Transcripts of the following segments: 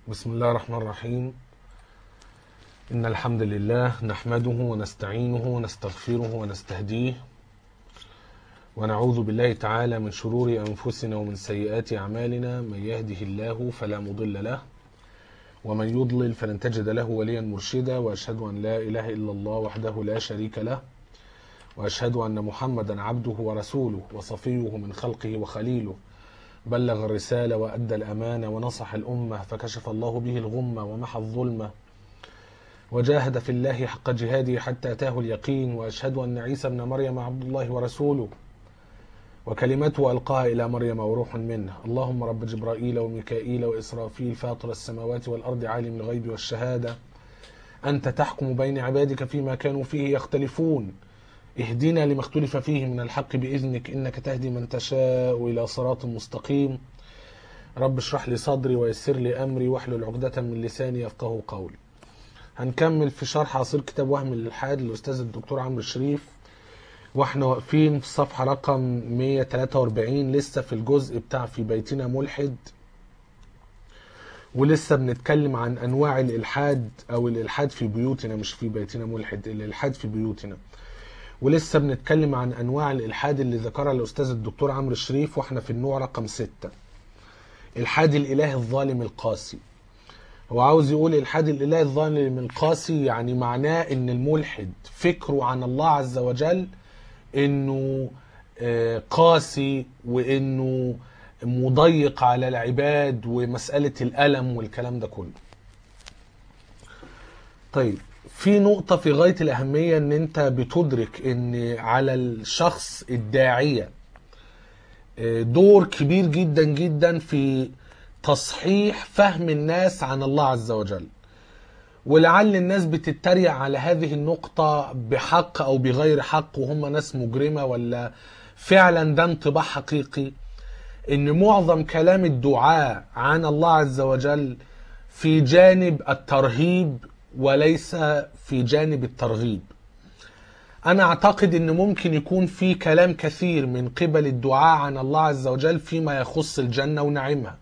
بسم الله الرحمن الرحيم إن الحمد لله نحمده ونستعينه ونستغفره ونستهديه ونعوذ بالله تعالى من شرور أنفسنا ومن سيئات أعمالنا من يهده الله فلا مضل له ومن يضلل فلن تجد له وليا مرشدا وأشهد أن لا إله إلا الله وحده لا شريك له وأشهد أن محمدا عبده ورسوله وصفيه من خلقه وخليله بلغ الرسالة وأدى الأمانة ونصح الأمة فكشف الله به الغمة ومحى الظلمة وجاهد في الله حق جهاده حتى أتاه اليقين وأشهد أن عيسى ابن مريم عبد الله ورسوله وكلمته ألقاها إلى مريم وروح منه اللهم رب جبرائيل وميكائيل وإسرافيل فاطر السماوات والأرض عالم الغيب والشهادة أنت تحكم بين عبادك فيما كانوا فيه يختلفون اهدنا لما اختلف فيه من الحق بإذنك إنك تهدي من تشاء إلى صراط مستقيم رب اشرح لي صدري ويسر لي أمري واحلل عقدة من لساني يفقه قولي هنكمل في شرح عصير كتاب وهم الإلحاد للأستاذ الدكتور عمرو الشريف واحنا واقفين في الصفحة رقم 143 لسه في الجزء بتاع في بيتنا ملحد ولسه بنتكلم عن أنواع الإلحاد أو الإلحاد في بيوتنا مش في بيتنا ملحد الإلحاد في بيوتنا ولسه بنتكلم عن انواع الالحاد اللي ذكرها الاستاذ الدكتور عمرو الشريف واحنا في النوع رقم ستة الحاد الاله الظالم القاسي هو عاوز يقول الحاد الاله الظالم القاسي يعني معناه ان الملحد فكره عن الله عز وجل انه قاسي وانه مضيق على العباد ومسألة الألم والكلام ده كله طيب في نقطة في غاية الأهمية إن أنت بتدرك إن على الشخص الداعية دور كبير جدا جدا في تصحيح فهم الناس عن الله عز وجل ولعل الناس بتتريق على هذه النقطة بحق أو بغير حق وهم ناس مجرمة ولا فعلا ده انطباع حقيقي إن معظم كلام الدعاء عن الله عز وجل في جانب الترهيب وليس في جانب الترغيب انا اعتقد ان ممكن يكون في كلام كثير من قبل الدعاء عن الله عز وجل فيما يخص الجنة ونعيمها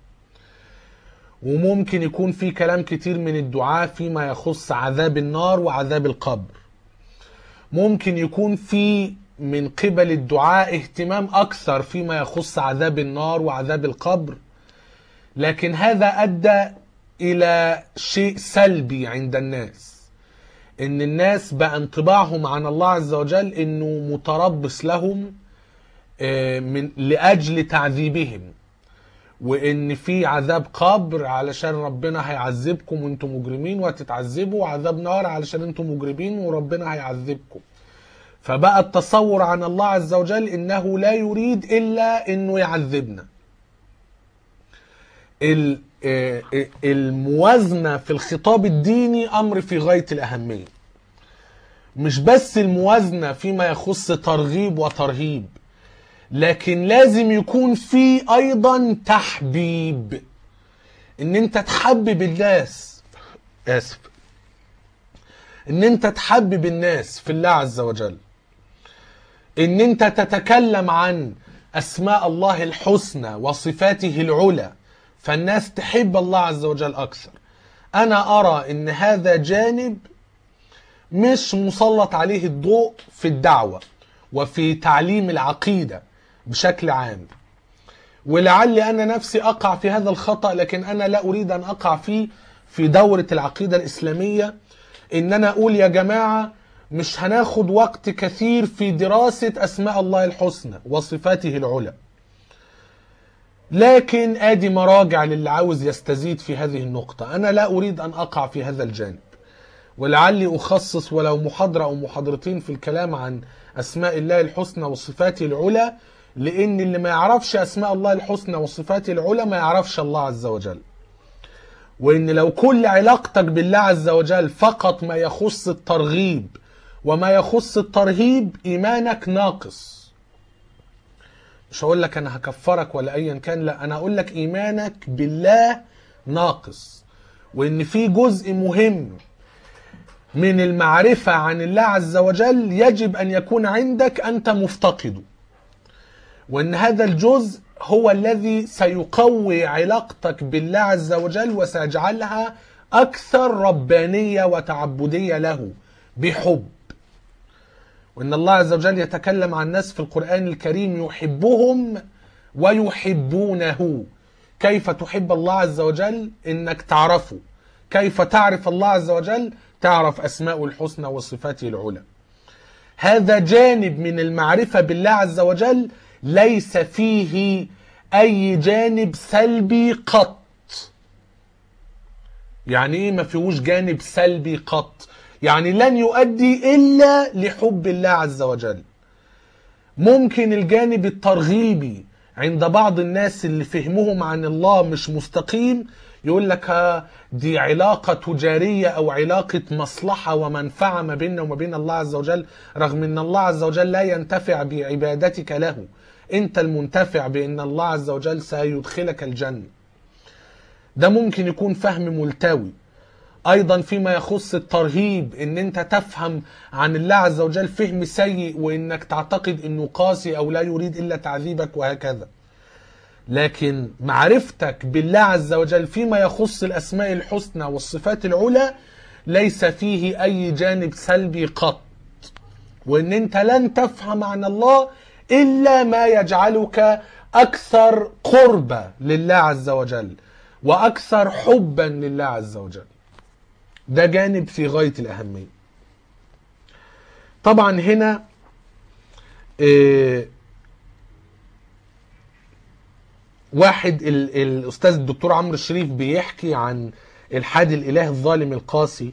وممكن يكون في كلام كتير من الدعاء فيما يخص عذاب النار وعذاب القبر ممكن يكون في من قبل الدعاء اهتمام اكثر فيما يخص عذاب النار وعذاب القبر لكن هذا ادى الى شيء سلبي عند الناس ان الناس بقى انطباعهم عن الله عز وجل انه متربص لهم من لاجل تعذيبهم وان في عذاب قبر علشان ربنا هيعذبكم وانتم مجرمين وهتتعذبوا وعذاب نار علشان انتم مجرمين وربنا هيعذبكم فبقى التصور عن الله عز وجل انه لا يريد الا انه يعذبنا الموازنة في الخطاب الديني أمر في غاية الأهمية مش بس الموازنة فيما يخص ترغيب وترهيب لكن لازم يكون في أيضا تحبيب إن أنت تحبب الناس آسف إن أنت تحبب الناس في الله عز وجل إن أنت تتكلم عن أسماء الله الحسنى وصفاته العلى فالناس تحب الله عز وجل أكثر أنا أرى أن هذا جانب مش مسلط عليه الضوء في الدعوة وفي تعليم العقيدة بشكل عام ولعلي أنا نفسي أقع في هذا الخطأ لكن أنا لا أريد أن أقع فيه في دورة العقيدة الإسلامية إن أنا أقول يا جماعة مش هناخد وقت كثير في دراسة أسماء الله الحسنى وصفاته العلى لكن ادي مراجع للي عاوز يستزيد في هذه النقطة انا لا اريد ان اقع في هذا الجانب ولعلي اخصص ولو محاضرة او محاضرتين في الكلام عن اسماء الله الحسنى وصفاته العلى لان اللي ما يعرفش اسماء الله الحسنى وصفاته العلى ما يعرفش الله عز وجل وان لو كل علاقتك بالله عز وجل فقط ما يخص الترغيب وما يخص الترهيب ايمانك ناقص مش هقول لك انا هكفرك ولا ايا كان لا انا هقول لك ايمانك بالله ناقص وان في جزء مهم من المعرفة عن الله عز وجل يجب ان يكون عندك انت مفتقده وان هذا الجزء هو الذي سيقوي علاقتك بالله عز وجل وسيجعلها أكثر ربانية وتعبدية له بحب وإن الله عز وجل يتكلم عن الناس في القرآن الكريم يحبهم ويحبونه كيف تحب الله عز وجل إنك تعرفه كيف تعرف الله عز وجل تعرف أسماء الحسنى وصفاته العلى هذا جانب من المعرفة بالله عز وجل ليس فيه أي جانب سلبي قط يعني إيه ما فيهوش جانب سلبي قط يعني لن يؤدي إلا لحب الله عز وجل ممكن الجانب الترغيبي عند بعض الناس اللي فهمهم عن الله مش مستقيم يقول لك ها دي علاقة تجارية أو علاقة مصلحة ومنفعة ما بيننا وما بين الله عز وجل رغم أن الله عز وجل لا ينتفع بعبادتك له أنت المنتفع بأن الله عز وجل سيدخلك الجنة ده ممكن يكون فهم ملتوي ايضا فيما يخص الترهيب ان انت تفهم عن الله عز وجل فهم سيء وانك تعتقد انه قاسي او لا يريد الا تعذيبك وهكذا لكن معرفتك بالله عز وجل فيما يخص الاسماء الحسنى والصفات العلى ليس فيه اي جانب سلبي قط وان انت لن تفهم عن الله الا ما يجعلك اكثر قربة لله عز وجل واكثر حبا لله عز وجل ده جانب في غاية الأهمية طبعا هنا آه، واحد ال- الأستاذ الدكتور عمرو الشريف بيحكي عن الحاد الإله الظالم القاسي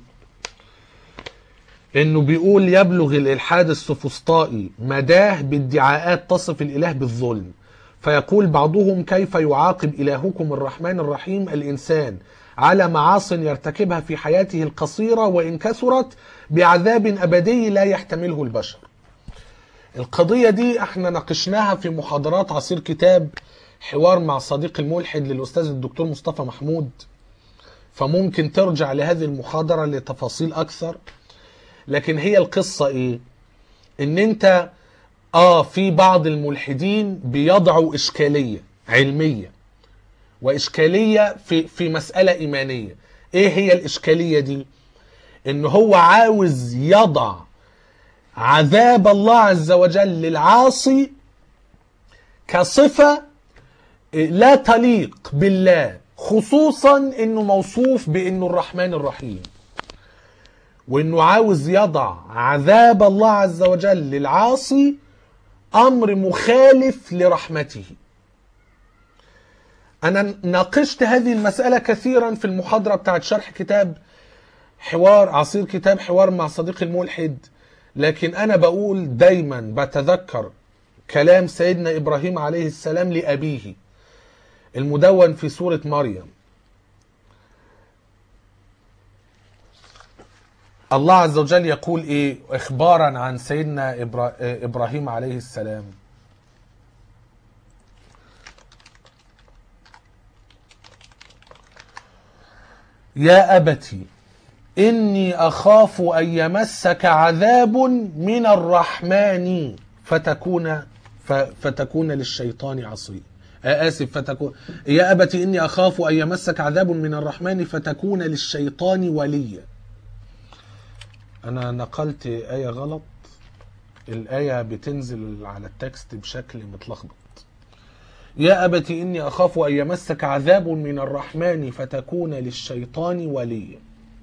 انه بيقول يبلغ الالحاد السفسطائي مداه بادعاءات تصف الاله بالظلم فيقول بعضهم كيف يعاقب الهكم الرحمن الرحيم الانسان على معاص يرتكبها في حياته القصيره وان كثرت بعذاب ابدي لا يحتمله البشر. القضيه دي احنا ناقشناها في محاضرات عصير كتاب حوار مع صديق الملحد للاستاذ الدكتور مصطفى محمود فممكن ترجع لهذه المحاضره لتفاصيل اكثر لكن هي القصه ايه؟ ان انت اه في بعض الملحدين بيضعوا اشكاليه علميه واشكاليه في في مساله ايمانيه ايه هي الاشكاليه دي ان هو عاوز يضع عذاب الله عز وجل للعاصي كصفه لا تليق بالله خصوصا انه موصوف بانه الرحمن الرحيم وانه عاوز يضع عذاب الله عز وجل للعاصي امر مخالف لرحمته انا ناقشت هذه المساله كثيرا في المحاضره بتاعت شرح كتاب حوار عصير كتاب حوار مع صديق الملحد لكن انا بقول دايما بتذكر كلام سيدنا ابراهيم عليه السلام لابيه المدون في سوره مريم الله عز وجل يقول ايه اخبارا عن سيدنا إبرا... ابراهيم عليه السلام يا ابت اني اخاف ان يمسك عذاب من الرحمن فتكون ف... فتكون للشيطان عصيا آه اسف فتكون يا ابت اني اخاف ان يمسك عذاب من الرحمن فتكون للشيطان وليا انا نقلت ايه غلط الايه بتنزل على التكست بشكل متلخبط يا ابت اني اخاف ان يمسك عذاب من الرحمن فتكون للشيطان وليا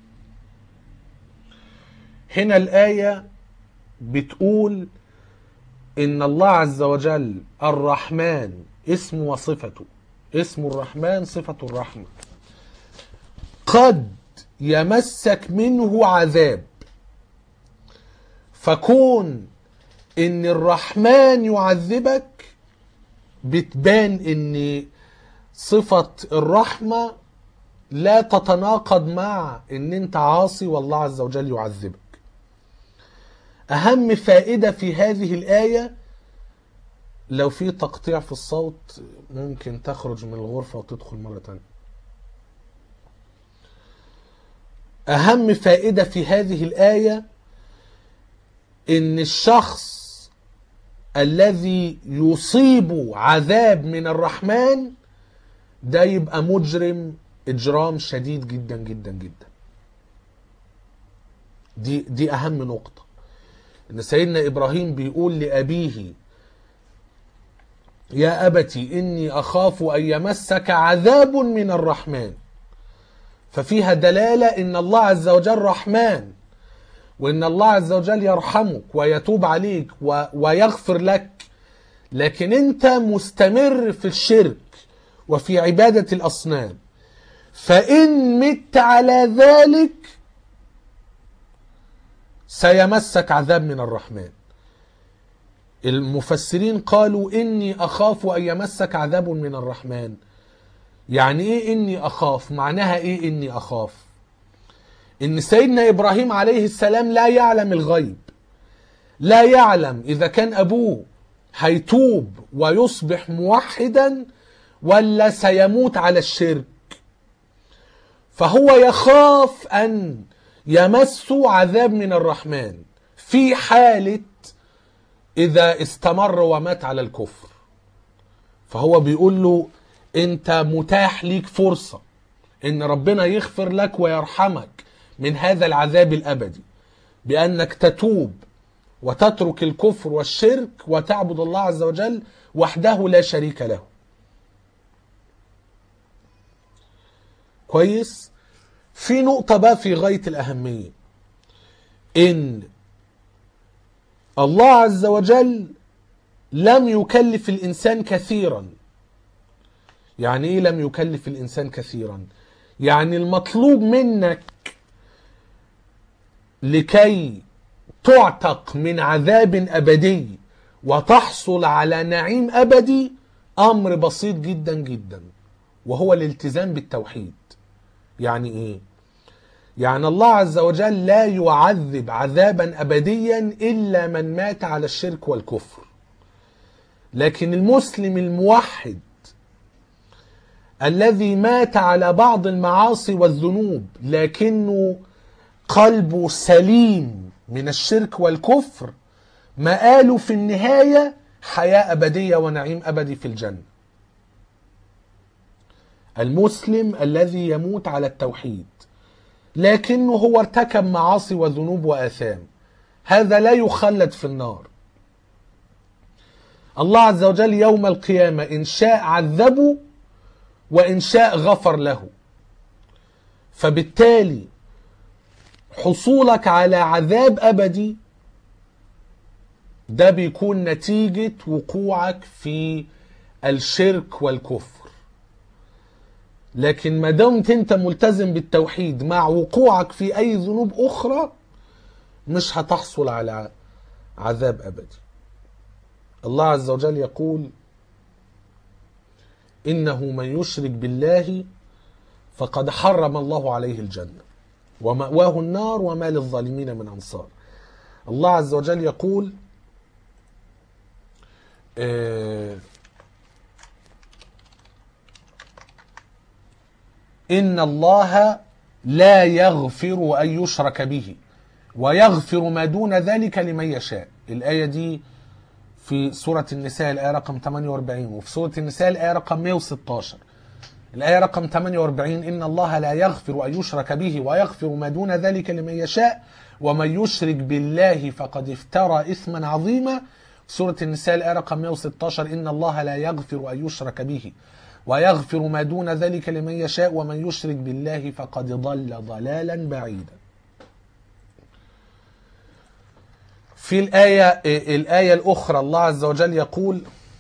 هنا الايه بتقول ان الله عز وجل الرحمن اسم وصفته اسم الرحمن صفه الرحمه قد يمسك منه عذاب فكون ان الرحمن يعذبك بتبان ان صفة الرحمة لا تتناقض مع ان انت عاصي والله عز وجل يعذبك اهم فائدة في هذه الآية لو في تقطيع في الصوت ممكن تخرج من الغرفة وتدخل مرة تانية اهم فائدة في هذه الآية ان الشخص الذي يصيب عذاب من الرحمن ده يبقى مجرم اجرام شديد جدا جدا جدا دي دي اهم نقطه ان سيدنا ابراهيم بيقول لابيه يا ابتي اني اخاف ان يمسك عذاب من الرحمن ففيها دلاله ان الله عز وجل رحمن وان الله عز وجل يرحمك ويتوب عليك و... ويغفر لك لكن انت مستمر في الشرك وفي عباده الاصنام فان مت على ذلك سيمسك عذاب من الرحمن المفسرين قالوا اني اخاف ان يمسك عذاب من الرحمن يعني ايه اني اخاف معناها ايه اني اخاف ان سيدنا ابراهيم عليه السلام لا يعلم الغيب لا يعلم اذا كان ابوه هيتوب ويصبح موحدا ولا سيموت على الشرك فهو يخاف ان يمسه عذاب من الرحمن في حاله اذا استمر ومات على الكفر فهو بيقول له انت متاح ليك فرصه ان ربنا يغفر لك ويرحمك من هذا العذاب الابدي بانك تتوب وتترك الكفر والشرك وتعبد الله عز وجل وحده لا شريك له كويس في نقطة بقى في غاية الأهمية إن الله عز وجل لم يكلف الإنسان كثيرا يعني إيه لم يكلف الإنسان كثيرا يعني المطلوب منك لكي تعتق من عذاب أبدي وتحصل على نعيم أبدي أمر بسيط جدا جدا وهو الالتزام بالتوحيد يعني ايه يعني الله عز وجل لا يعذب عذابا ابديا الا من مات على الشرك والكفر لكن المسلم الموحد الذي مات على بعض المعاصي والذنوب لكنه قلبه سليم من الشرك والكفر مآله في النهايه حياه ابديه ونعيم ابدي في الجنه المسلم الذي يموت على التوحيد لكنه هو ارتكب معاصي وذنوب واثام هذا لا يخلد في النار الله عز وجل يوم القيامه ان شاء عذبه وان شاء غفر له فبالتالي حصولك على عذاب ابدي ده بيكون نتيجه وقوعك في الشرك والكفر لكن ما دمت انت ملتزم بالتوحيد مع وقوعك في اي ذنوب اخرى مش هتحصل على عذاب ابدي الله عز وجل يقول انه من يشرك بالله فقد حرم الله عليه الجنه ومأواه النار وما للظالمين من انصار الله عز وجل يقول آه إن الله لا يغفر أن يشرك به ويغفر ما دون ذلك لمن يشاء الآية دي في سورة النساء الآية رقم 48 وفي سورة النساء الآية رقم 116 الآية رقم 48 إن الله لا يغفر أن يشرك به ويغفر ما دون ذلك لمن يشاء ومن يشرك بالله فقد افترى إثما عظيما سورة النساء الآية رقم 116 إن الله لا يغفر أن يشرك به ويغفر ما دون ذلك لمن يشاء ومن يشرك بالله فقد ضل ضلالا بعيدا في الآية الآية الأخرى الله عز وجل يقول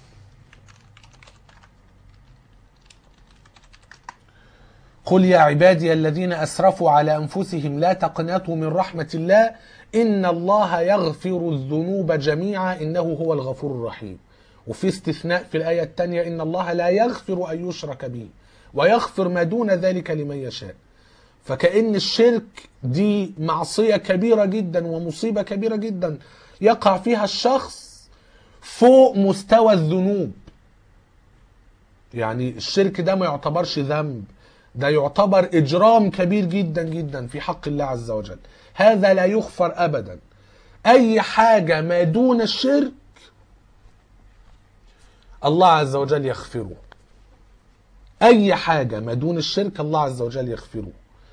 قل يا عبادي الذين أسرفوا على أنفسهم لا تقنطوا من رحمة الله إن الله يغفر الذنوب جميعا إنه هو الغفور الرحيم وفي استثناء في الآية الثانية إن الله لا يغفر أن يشرك به ويغفر ما دون ذلك لمن يشاء فكأن الشرك دي معصية كبيرة جدا ومصيبة كبيرة جدا يقع فيها الشخص فوق مستوى الذنوب يعني الشرك ده ما يعتبرش ذنب ده يعتبر إجرام كبير جدا جدا في حق الله عز وجل هذا لا يغفر أبدا أي حاجة ما دون الشرك الله عز وجل يغفره اي حاجه ما دون الشرك الله عز وجل يغفره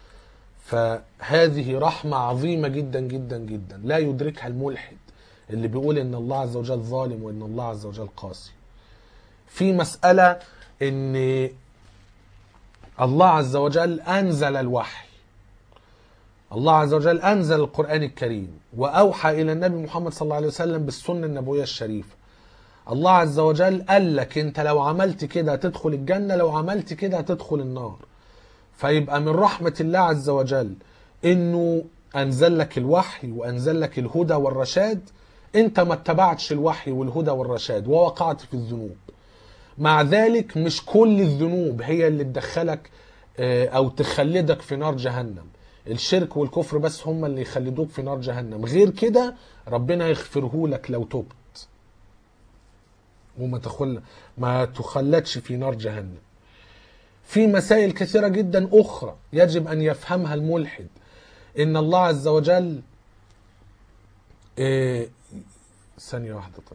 فهذه رحمه عظيمه جدا جدا جدا لا يدركها الملحد اللي بيقول ان الله عز وجل ظالم وان الله عز وجل قاسي في مساله ان الله عز وجل انزل الوحي الله عز وجل انزل القران الكريم واوحى الى النبي محمد صلى الله عليه وسلم بالسنه النبويه الشريفه الله عز وجل قال لك انت لو عملت كده هتدخل الجنه لو عملت كده هتدخل النار فيبقى من رحمه الله عز وجل انه انزل لك الوحي وانزل لك الهدى والرشاد انت ما اتبعتش الوحي والهدى والرشاد ووقعت في الذنوب مع ذلك مش كل الذنوب هي اللي تدخلك آه، او تخلدك في نار جهنم الشرك والكفر بس هم اللي يخلدوك في نار جهنم غير كده ربنا يغفره لك لو تبت وما تخل ما تخلدش في نار جهنم في مسائل كثيرة جدا أخرى يجب أن يفهمها الملحد إن الله عز وجل آه، ثانية واحدة طيب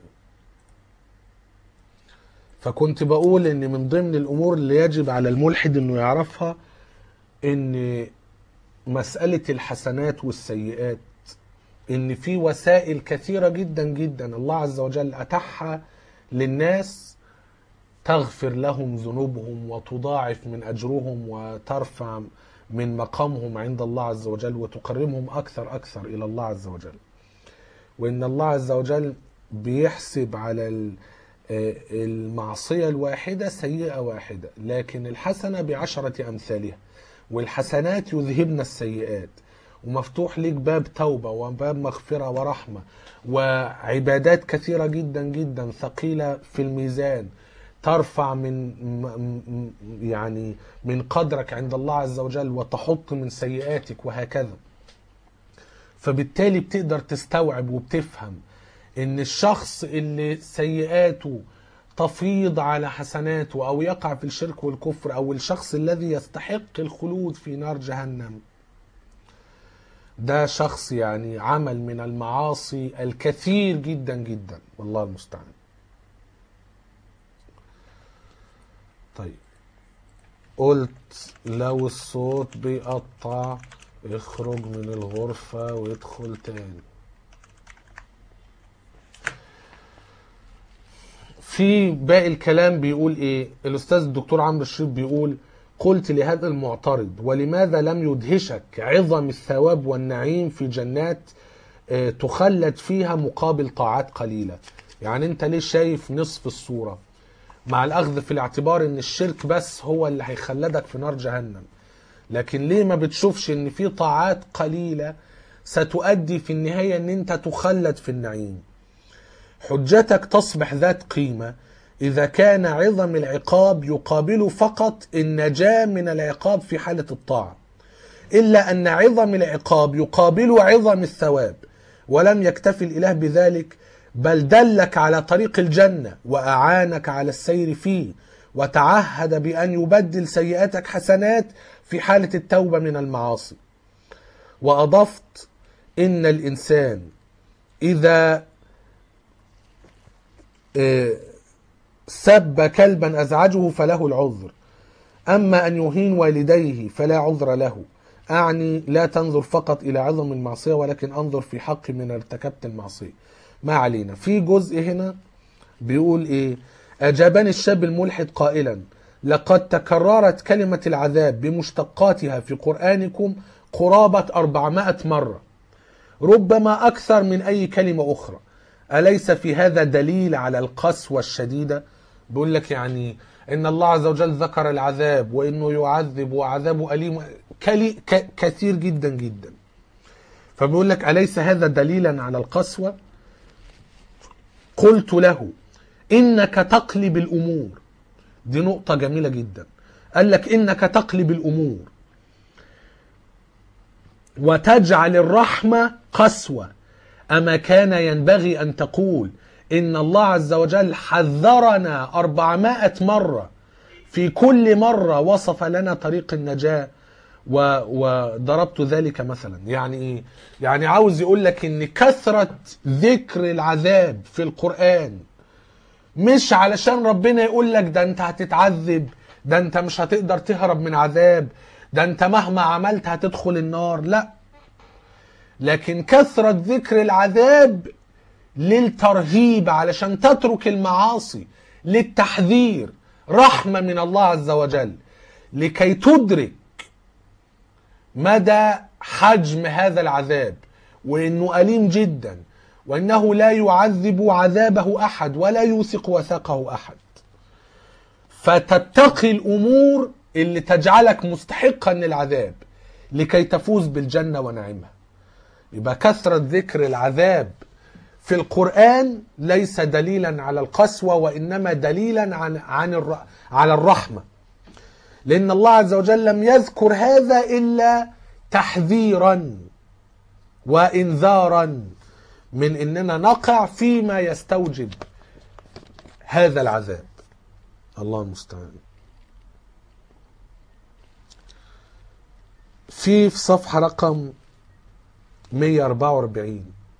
فكنت بقول ان من ضمن الامور اللي يجب على الملحد انه يعرفها ان مسألة الحسنات والسيئات ان في وسائل كثيرة جدا جدا الله عز وجل اتاحها للناس تغفر لهم ذنوبهم وتضاعف من اجرهم وترفع من مقامهم عند الله عز وجل وتقربهم اكثر اكثر الى الله عز وجل وان الله عز وجل بيحسب على ال- آه، المعصية الواحدة سيئة واحدة لكن الحسنة بعشرة أمثالها والحسنات يذهبن السيئات ومفتوح ليك باب توبة وباب مغفرة ورحمة وعبادات كثيرة جدا جدا ثقيلة في الميزان ترفع من م- م- يعني من قدرك عند الله عز وجل وتحط من سيئاتك وهكذا فبالتالي بتقدر تستوعب وبتفهم ان الشخص اللي سيئاته تفيض على حسناته او يقع في الشرك والكفر او الشخص الذي يستحق الخلود في نار جهنم ده شخص يعني عمل من المعاصي الكثير جدا جدا والله المستعان طيب قلت لو الصوت بيقطع اخرج من الغرفة وادخل تاني في باقي الكلام بيقول ايه الاستاذ الدكتور عمرو الشريف بيقول قلت لهذا المعترض ولماذا لم يدهشك عظم الثواب والنعيم في جنات آه، تخلد فيها مقابل طاعات قليلة يعني انت ليه شايف نصف الصورة مع الاخذ في الاعتبار ان الشرك بس هو اللي هيخلدك في نار جهنم لكن ليه ما بتشوفش ان في طاعات قليلة ستؤدي في النهاية ان انت تخلد في النعيم حجتك تصبح ذات قيمة إذا كان عظم العقاب يقابل فقط النجاة من العقاب في حالة الطاعة إلا أن عظم العقاب يقابل عظم الثواب ولم يكتفي الإله بذلك بل دلك على طريق الجنة وأعانك على السير فيه وتعهد بأن يبدل سيئاتك حسنات في حالة التوبة من المعاصي وأضفت إن الإنسان إذا سب كلبا أزعجه فله العذر أما أن يهين والديه فلا عذر له أعني لا تنظر فقط إلى عظم المعصية ولكن أنظر في حق من ارتكبت المعصية ما علينا في جزء هنا بيقول إيه أجابني الشاب الملحد قائلا لقد تكررت كلمة العذاب بمشتقاتها في قرآنكم قرابة أربعمائة مرة ربما أكثر من أي كلمة أخرى أليس في هذا دليل على القسوة الشديدة بيقول لك يعني إن الله عز وجل ذكر العذاب وإنه يعذب وعذابه أليم كلي ك كثير جدا جدا فبيقول لك أليس هذا دليلا على القسوة قلت له إنك تقلب الأمور دي نقطة جميلة جدا قال لك إنك تقلب الأمور وتجعل الرحمة قسوة أما كان ينبغي أن تقول إن الله عز وجل حذرنا أربعمائة مرة في كل مرة وصف لنا طريق النجاة و... وضربت ذلك مثلا يعني إيه؟ يعني عاوز يقول لك إن كثرة ذكر العذاب في القرآن مش علشان ربنا يقول لك ده انت هتتعذب ده انت مش هتقدر تهرب من عذاب ده انت مهما عملت هتدخل النار لا لكن كثرة ذكر العذاب للترهيب علشان تترك المعاصي للتحذير رحمة من الله عز وجل لكي تدرك مدى حجم هذا العذاب وانه اليم جدا وانه لا يعذب عذابه احد ولا يوثق وثاقه احد فتتقي الامور اللي تجعلك مستحقا للعذاب لكي تفوز بالجنه ونعيمها يبقى كثره ذكر العذاب في القران ليس دليلا على القسوه وانما دليلا عن عن الر- على الرحمه لان الله عز وجل لم يذكر هذا الا تحذيرا وانذارا من اننا نقع فيما يستوجب هذا العذاب الله المستعان في في صفحة رقم 144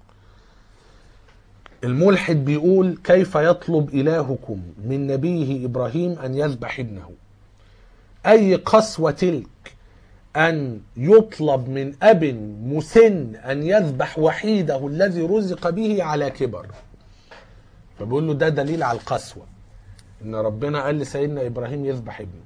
الملحد بيقول كيف يطلب إلهكم من نبيه إبراهيم أن يذبح ابنه أي قسوة تلك أن يطلب من أب مسن أن يذبح وحيده الذي رزق به على كبر فبيقول له ده دليل على القسوة إن ربنا قال لسيدنا إبراهيم يذبح ابنه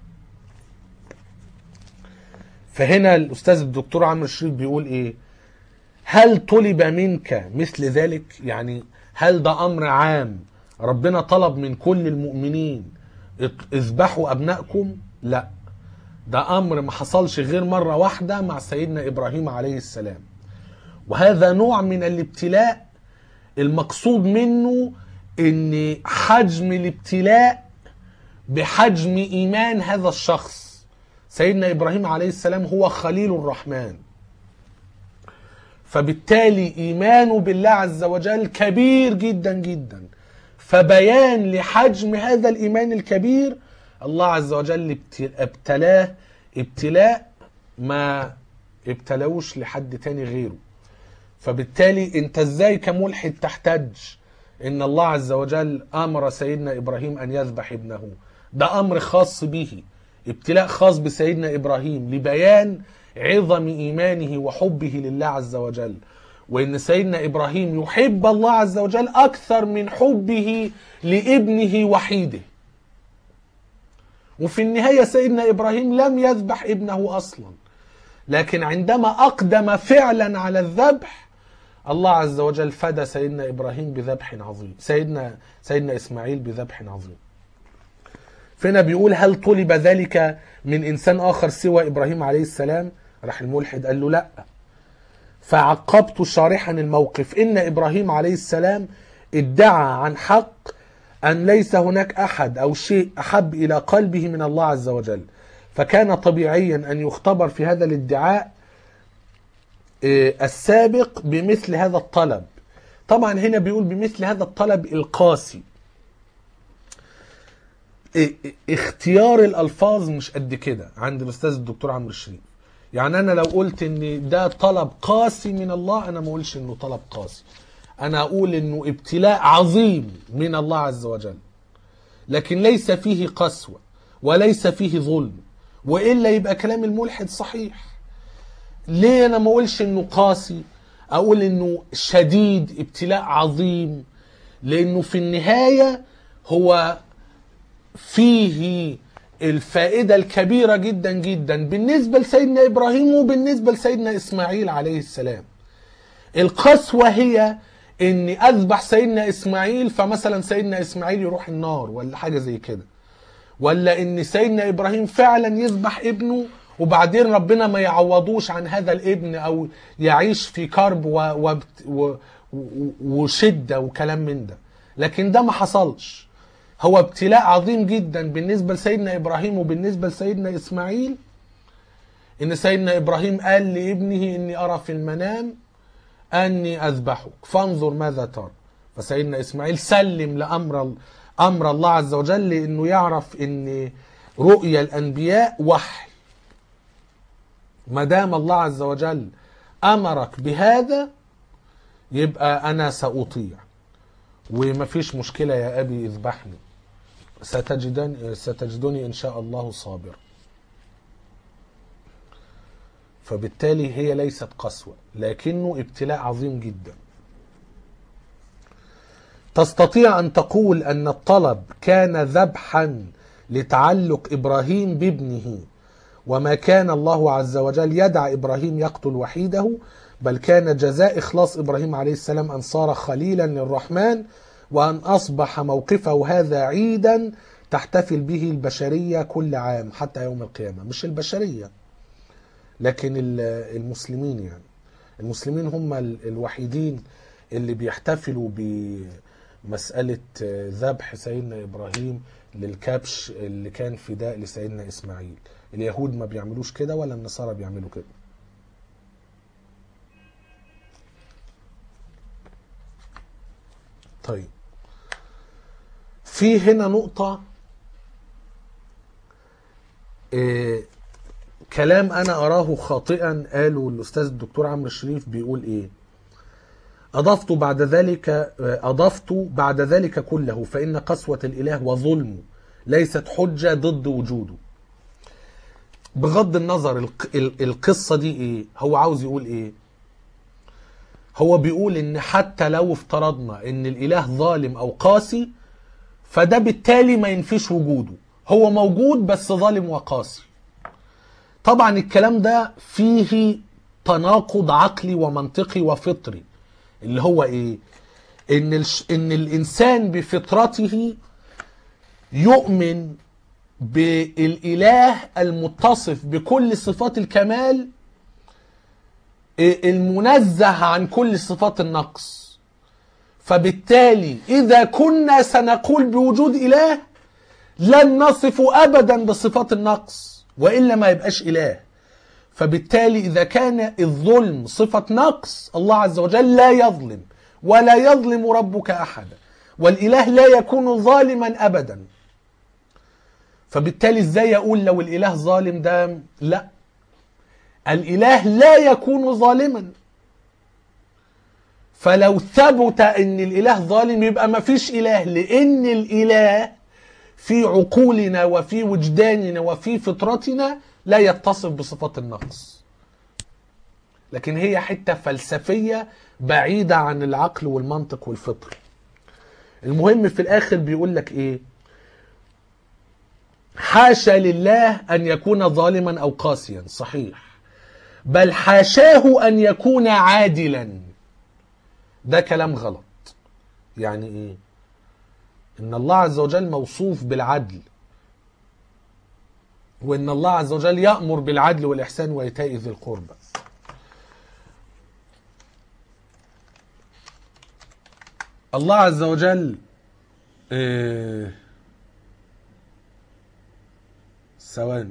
فهنا الأستاذ الدكتور عمرو شريف بيقول إيه هل طلب منك مثل ذلك يعني هل ده أمر عام ربنا طلب من كل المؤمنين ات- اذبحوا أبنائكم لا ده امر ما حصلش غير مره واحده مع سيدنا ابراهيم عليه السلام وهذا نوع من الابتلاء المقصود منه ان حجم الابتلاء بحجم ايمان هذا الشخص سيدنا ابراهيم عليه السلام هو خليل الرحمن فبالتالي ايمانه بالله عز وجل كبير جدا جدا فبيان لحجم هذا الايمان الكبير الله عز وجل ابت- ابتلاه ابتلاء ما ابتلوش لحد تاني غيره فبالتالي انت ازاي كملحد تحتج ان الله عز وجل امر سيدنا ابراهيم ان يذبح ابنه ده امر خاص به ابتلاء خاص بسيدنا ابراهيم لبيان عظم ايمانه وحبه لله عز وجل وان سيدنا ابراهيم يحب الله عز وجل اكثر من حبه لابنه وحيده وفي النهايه سيدنا ابراهيم لم يذبح ابنه اصلا لكن عندما اقدم فعلا على الذبح الله عز وجل فدى سيدنا ابراهيم بذبح عظيم سيدنا سيدنا اسماعيل بذبح عظيم فهنا بيقول هل طلب ذلك من انسان اخر سوى ابراهيم عليه السلام راح الملحد قال له لا فعقبت شارحا الموقف ان ابراهيم عليه السلام ادعى عن حق ان ليس هناك احد او شيء احب الى قلبه من الله عز وجل فكان طبيعيا ان يختبر في هذا الادعاء آه، السابق بمثل هذا الطلب طبعا هنا بيقول بمثل هذا الطلب القاسي اه- اه- اختيار الالفاظ مش قد كده عند الاستاذ الدكتور عمرو الشريف يعني انا لو قلت ان ده طلب قاسي من الله انا ما اقولش انه طلب قاسي انا اقول انه ابتلاء عظيم من الله عز وجل لكن ليس فيه قسوة وليس فيه ظلم وإلا يبقى كلام الملحد صحيح ليه أنا ما أقولش إنه قاسي أقول إنه شديد ابتلاء عظيم لأنه في النهاية هو فيه الفائدة الكبيرة جدا جدا بالنسبة لسيدنا إبراهيم وبالنسبة لسيدنا إسماعيل عليه السلام القسوة هي اني اذبح سيدنا اسماعيل فمثلا سيدنا اسماعيل يروح النار ولا حاجة زي كده ولا ان سيدنا ابراهيم فعلا يذبح ابنه وبعدين ربنا ما يعوضوش عن هذا الابن او يعيش في كرب و و و و وشدة وكلام من ده لكن ده ما حصلش هو ابتلاء عظيم جدا بالنسبة لسيدنا ابراهيم وبالنسبة لسيدنا اسماعيل ان سيدنا ابراهيم قال لابنه اني ارى في المنام أني أذبحك فانظر ماذا ترى فسيدنا إسماعيل سلم لأمر أمر الله عز وجل لأنه يعرف أن رؤيا الأنبياء وحي ما دام الله عز وجل أمرك بهذا يبقى أنا سأطيع ومفيش مشكلة يا أبي اذبحني ستجدني, ستجدني إن شاء الله صابرا فبالتالي هي ليست قسوة لكنه ابتلاء عظيم جدا تستطيع أن تقول أن الطلب كان ذبحا لتعلق إبراهيم بابنه وما كان الله عز وجل يدع إبراهيم يقتل وحيده بل كان جزاء إخلاص إبراهيم عليه السلام أن صار خليلا للرحمن وأن أصبح موقفه هذا عيدا تحتفل به البشرية كل عام حتى يوم القيامة مش البشرية لكن المسلمين يعني المسلمين هم الوحيدين اللي بيحتفلوا بمسألة ذبح سيدنا إبراهيم للكبش اللي كان فداء لسيدنا إسماعيل اليهود ما بيعملوش كده ولا النصارى بيعملوا كده طيب في هنا نقطة إيه كلام أنا أراه خاطئا قاله الأستاذ الدكتور عمرو الشريف بيقول إيه أضفت بعد ذلك أضفت بعد ذلك كله فإن قسوة الإله وظلمه ليست حجة ضد وجوده بغض النظر القصة دي إيه هو عاوز يقول إيه هو بيقول إن حتى لو افترضنا إن الإله ظالم أو قاسي فده بالتالي ما ينفيش وجوده هو موجود بس ظالم وقاسي طبعا الكلام ده فيه تناقض عقلي ومنطقي وفطري اللي هو ايه ان الش... ان الانسان بفطرته يؤمن بالاله المتصف بكل صفات الكمال المنزه عن كل صفات النقص فبالتالي اذا كنا سنقول بوجود اله لن نصف ابدا بصفات النقص والا ما يبقاش اله فبالتالي اذا كان الظلم صفه نقص الله عز وجل لا يظلم ولا يظلم ربك احدا والاله لا يكون ظالما ابدا فبالتالي ازاي اقول لو الاله ظالم ده لا الاله لا يكون ظالما فلو ثبت ان الاله ظالم يبقى ما فيش اله لان الاله في عقولنا وفي وجداننا وفي فطرتنا لا يتصف بصفات النقص لكن هي حته فلسفيه بعيده عن العقل والمنطق والفطر المهم في الاخر بيقول لك ايه حاشا لله ان يكون ظالما او قاسيا صحيح بل حاشاه ان يكون عادلا ده كلام غلط يعني ايه ان الله عز وجل موصوف بالعدل وان الله عز وجل يامر بالعدل والاحسان وايتاء ذي القربى الله عز وجل إيه ثواني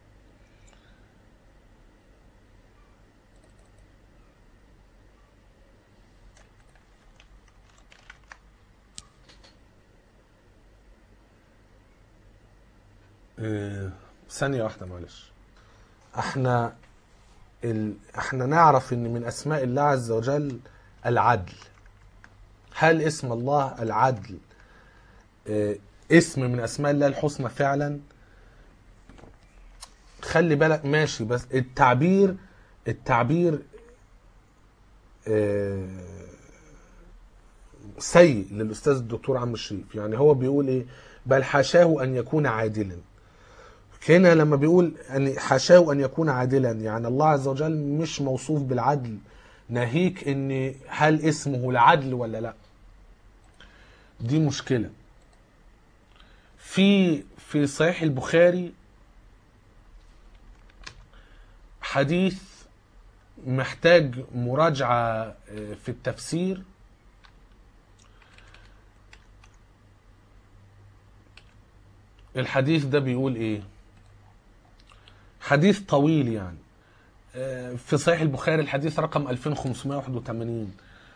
إيه ثانية واحدة معلش احنا ال... احنا نعرف ان من اسماء الله عز وجل العدل هل اسم الله العدل إيه اسم من اسماء الله الحسنى فعلا خلي بالك ماشي بس التعبير التعبير إيه سيء للاستاذ الدكتور عم الشريف يعني هو بيقول ايه بل حاشاه ان يكون عادلا هنا لما بيقول ان حاشاه ان يكون عادلا يعني الله عز وجل مش موصوف بالعدل ناهيك ان هل اسمه العدل ولا لا دي مشكله في في صحيح البخاري حديث محتاج مراجعه في التفسير الحديث ده بيقول ايه حديث طويل يعني في صحيح البخاري الحديث رقم 2581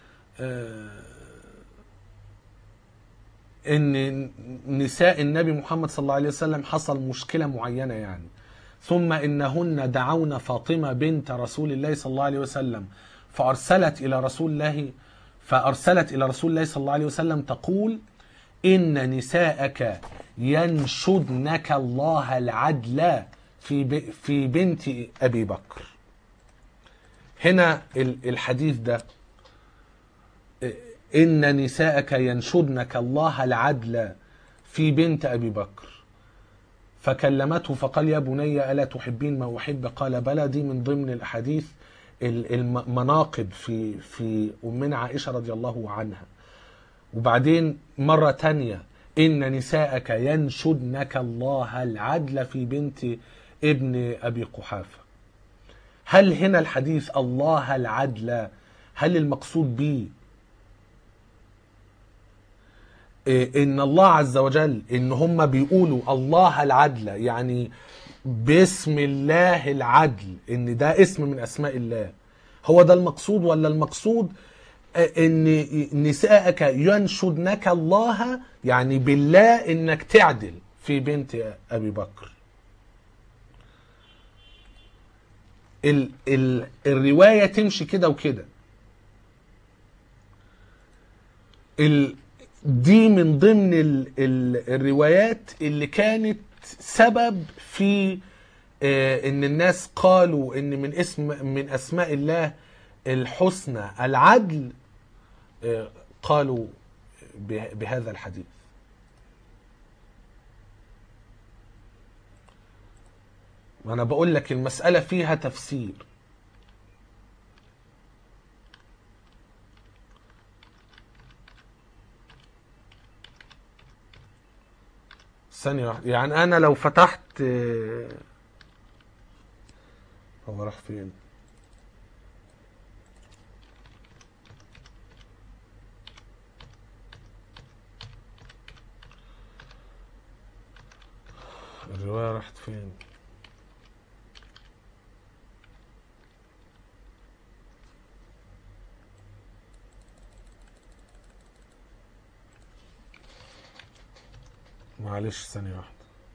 ان نساء النبي محمد صلى الله عليه وسلم حصل مشكله معينه يعني ثم انهن دعون فاطمه بنت رسول الله صلى الله عليه وسلم فارسلت الى رسول الله فأرسلت إلى رسول الله صلى الله عليه وسلم تقول إن نساءك ينشدنك الله العدل في ب... في بنت أبي بكر هنا ال- الحديث ده إن نساءك ينشدنك الله العدل في بنت أبي بكر فكلمته فقال يا بني ألا تحبين ما أحب قال بلى دي من ضمن الأحاديث ال- المناقب في في أمنا عائشة رضي الله عنها وبعدين مرة تانية إن نساءك ينشدنك الله العدل في بنت ابن أبي قحافة هل هنا الحديث الله العدل هل المقصود به إيه، ان الله عز وجل ان هم بيقولوا الله العدل يعني باسم الله العدل ان ده اسم من اسماء الله هو ده المقصود ولا المقصود آه، ان نساءك ينشدنك الله يعني بالله انك تعدل في بنت ابي بكر ال ال الروايه تمشي كده وكده ال دي من ضمن ال ال الروايات اللي كانت سبب في آه، ان الناس قالوا ان من اسم من اسماء الله الحسنى العدل آه، قالوا به- بهذا الحديث وانا بقول لك المسألة فيها تفسير ثانية واحدة يعني أنا لو فتحت آه، هو راح فين؟ الرواية راحت فين؟ معلش ثانية واحدة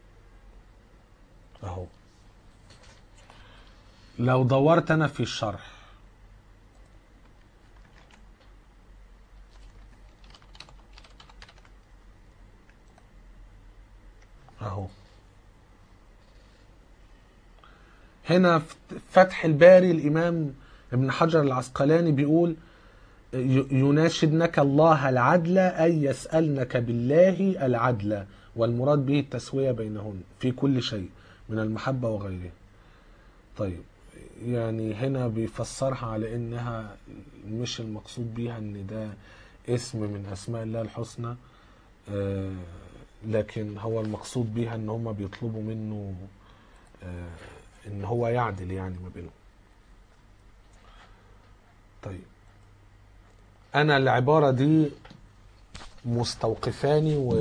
اهو لو دورت انا في الشرح اهو هنا في فتح الباري الامام ابن حجر العسقلاني بيقول ي- يناشدنك الله العدل أي يسألنك بالله العدل والمراد به التسوية بينهن في كل شيء من المحبة وغيره طيب يعني هنا بيفسرها على انها مش المقصود بيها ان ده اسم من اسماء الله الحسنى آه، لكن هو المقصود بيها ان هم بيطلبوا منه آه، ان هو يعدل يعني ما بينهم طيب انا العباره دي مستوقفاني و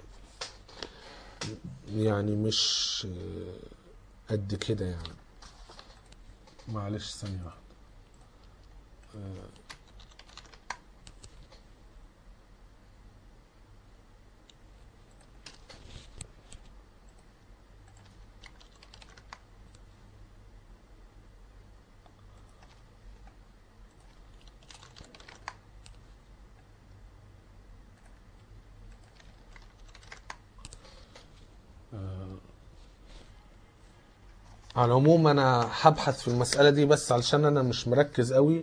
يعني مش قد كده يعني معلش ثانيه واحده على العموم انا هبحث في المسألة دي بس علشان انا مش مركز قوي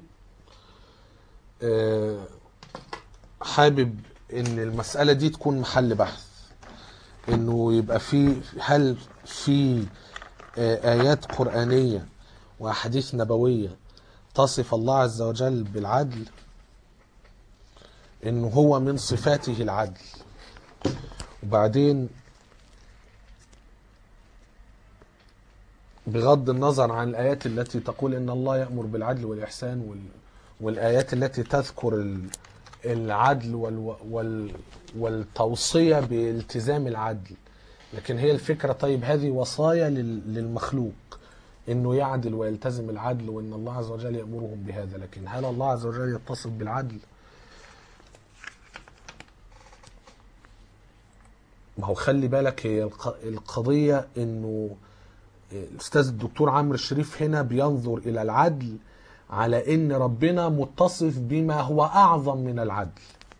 آه، حابب ان المسألة دي تكون محل بحث انه يبقى في هل في آه، ايات قرآنية واحاديث نبوية تصف الله عز وجل بالعدل انه هو من صفاته العدل وبعدين بغض النظر عن الآيات التي تقول إن الله يأمر بالعدل والإحسان وال... والآيات التي تذكر ال- العدل وال... وال... والتوصية بالتزام العدل لكن هي الفكرة طيب هذه وصايا لل... للمخلوق إنه يعدل ويلتزم العدل وإن الله عز وجل يأمرهم بهذا لكن هل الله عز وجل يتصف بالعدل؟ ما هو خلي بالك هي الق... القضية إنه الاستاذ الدكتور عمرو الشريف هنا بينظر الى العدل على ان ربنا متصف بما هو اعظم من العدل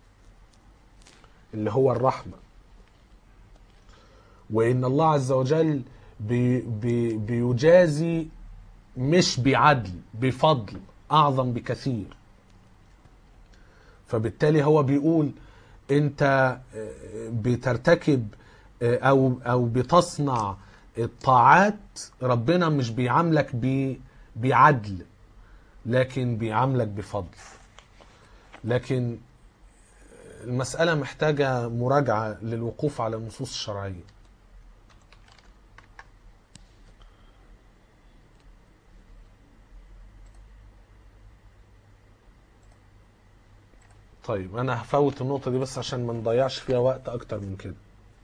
اللي هو الرحمه وان الله عز وجل بي بي بيجازي مش بعدل بفضل اعظم بكثير فبالتالي هو بيقول انت بترتكب او او بتصنع الطاعات ربنا مش بيعاملك ب- بعدل لكن بيعاملك بفضل لكن المسألة محتاجة مراجعة للوقوف على النصوص الشرعية طيب انا هفوت النقطة دي بس عشان ما نضيعش فيها وقت اكتر من كده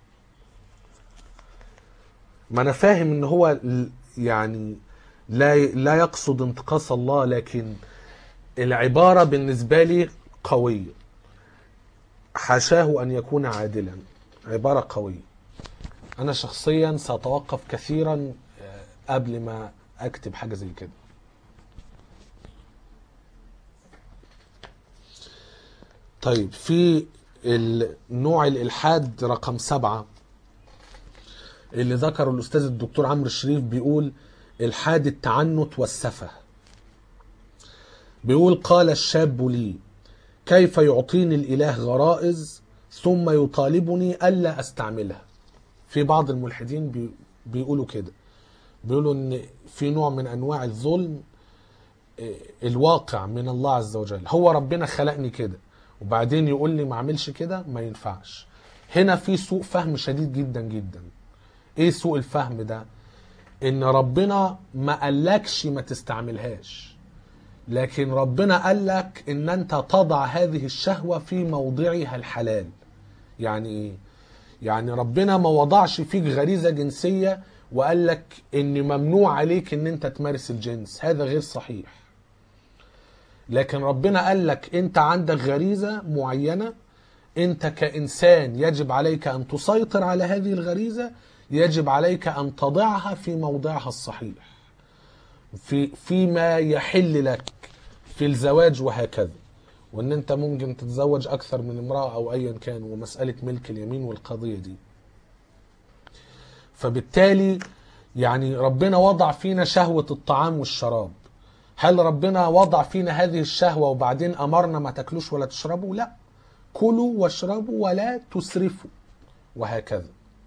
ما انا فاهم ان هو ال- يعني لا لا يقصد انتقاص الله لكن العبارة بالنسبة لي قوية حاشاه ان يكون عادلا عبارة قوية انا شخصيا سأتوقف كثيرا آه، قبل ما اكتب حاجة زي كده طيب في النوع الالحاد رقم سبعة اللي ذكره الاستاذ الدكتور عمرو الشريف بيقول الحاد التعنت والسفه بيقول قال الشاب لي كيف يعطيني الاله غرائز ثم يطالبني الا استعملها في بعض الملحدين بي بيقولوا كده بيقولوا ان في نوع من انواع الظلم آه، الواقع من الله عز وجل هو ربنا خلقني كده وبعدين يقول لي ما اعملش كده ما ينفعش هنا في سوء فهم شديد جدا جدا ايه سوء الفهم ده ان ربنا ما قالكش ما تستعملهاش لكن ربنا قالك ان انت تضع هذه الشهوة في موضعها الحلال يعني ايه يعني ربنا ما وضعش فيك غريزة جنسية وقال لك ان ممنوع عليك ان انت تمارس الجنس هذا غير صحيح لكن ربنا قال لك انت عندك غريزة معينة انت كإنسان يجب عليك ان تسيطر على هذه الغريزة يجب عليك ان تضعها في موضعها الصحيح في فيما يحل لك في الزواج وهكذا وان انت ممكن تتزوج اكثر من امرأة او ايا كان ومسألة ملك اليمين والقضية دي فبالتالي يعني ربنا وضع فينا شهوة الطعام والشراب هل ربنا وضع فينا هذه الشهوة وبعدين أمرنا ما تاكلوش ولا تشربوا لا كلوا واشربوا ولا تسرفوا وهكذا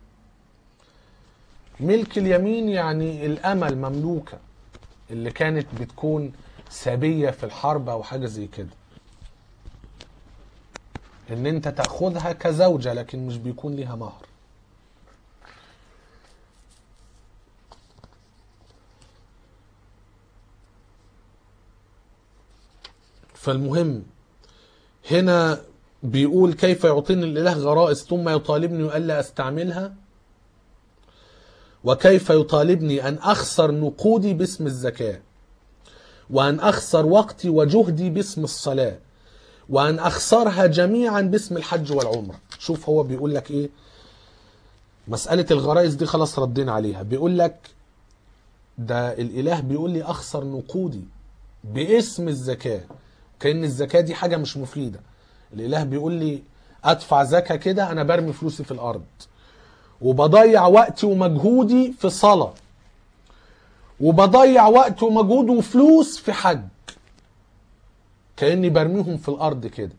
ملك اليمين يعني الأمل مملوكة اللي كانت بتكون سبية في الحرب أو حاجة زي كده ان انت تاخذها كزوجه لكن مش بيكون ليها مهر فالمهم هنا بيقول كيف يعطيني الاله غرائز ثم يطالبني الا استعملها وكيف يطالبني ان اخسر نقودي باسم الزكاه وان اخسر وقتي وجهدي باسم الصلاه وان اخسرها جميعا باسم الحج والعمره شوف هو بيقول لك ايه مساله الغرائز دي خلاص ردينا عليها بيقول لك ده الاله بيقول لي اخسر نقودي باسم الزكاه كان الزكاه دي حاجه مش مفيده الاله بيقول لي ادفع زكاه كده انا برمي فلوسي في الارض وبضيع وقتي ومجهودي في صلاه وبضيع وقت ومجهود وفلوس في حج كاني برميهم في الارض كده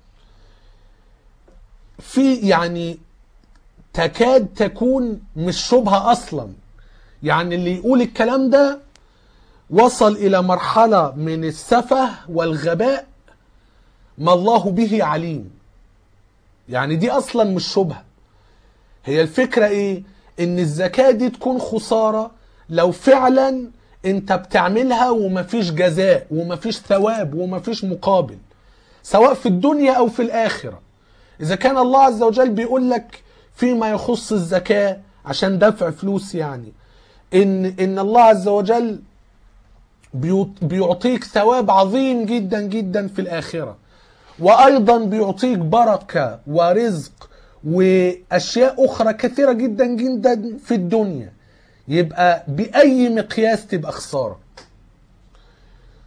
في يعني تكاد تكون مش شبهه اصلا يعني اللي يقول الكلام ده وصل الى مرحله من السفه والغباء ما الله به عليم يعني دي اصلا مش شبهه هي الفكره ايه ان الزكاه دي تكون خساره لو فعلا انت بتعملها ومفيش جزاء ومفيش ثواب ومفيش مقابل سواء في الدنيا او في الاخره اذا كان الله عز وجل بيقول لك فيما يخص الزكاه عشان دفع فلوس يعني ان ان الله عز وجل بيط- بيعطيك ثواب عظيم جدا جدا في الاخره وايضا بيعطيك بركه ورزق واشياء اخرى كثيره جدا جدا في الدنيا يبقى باي مقياس تبقى خساره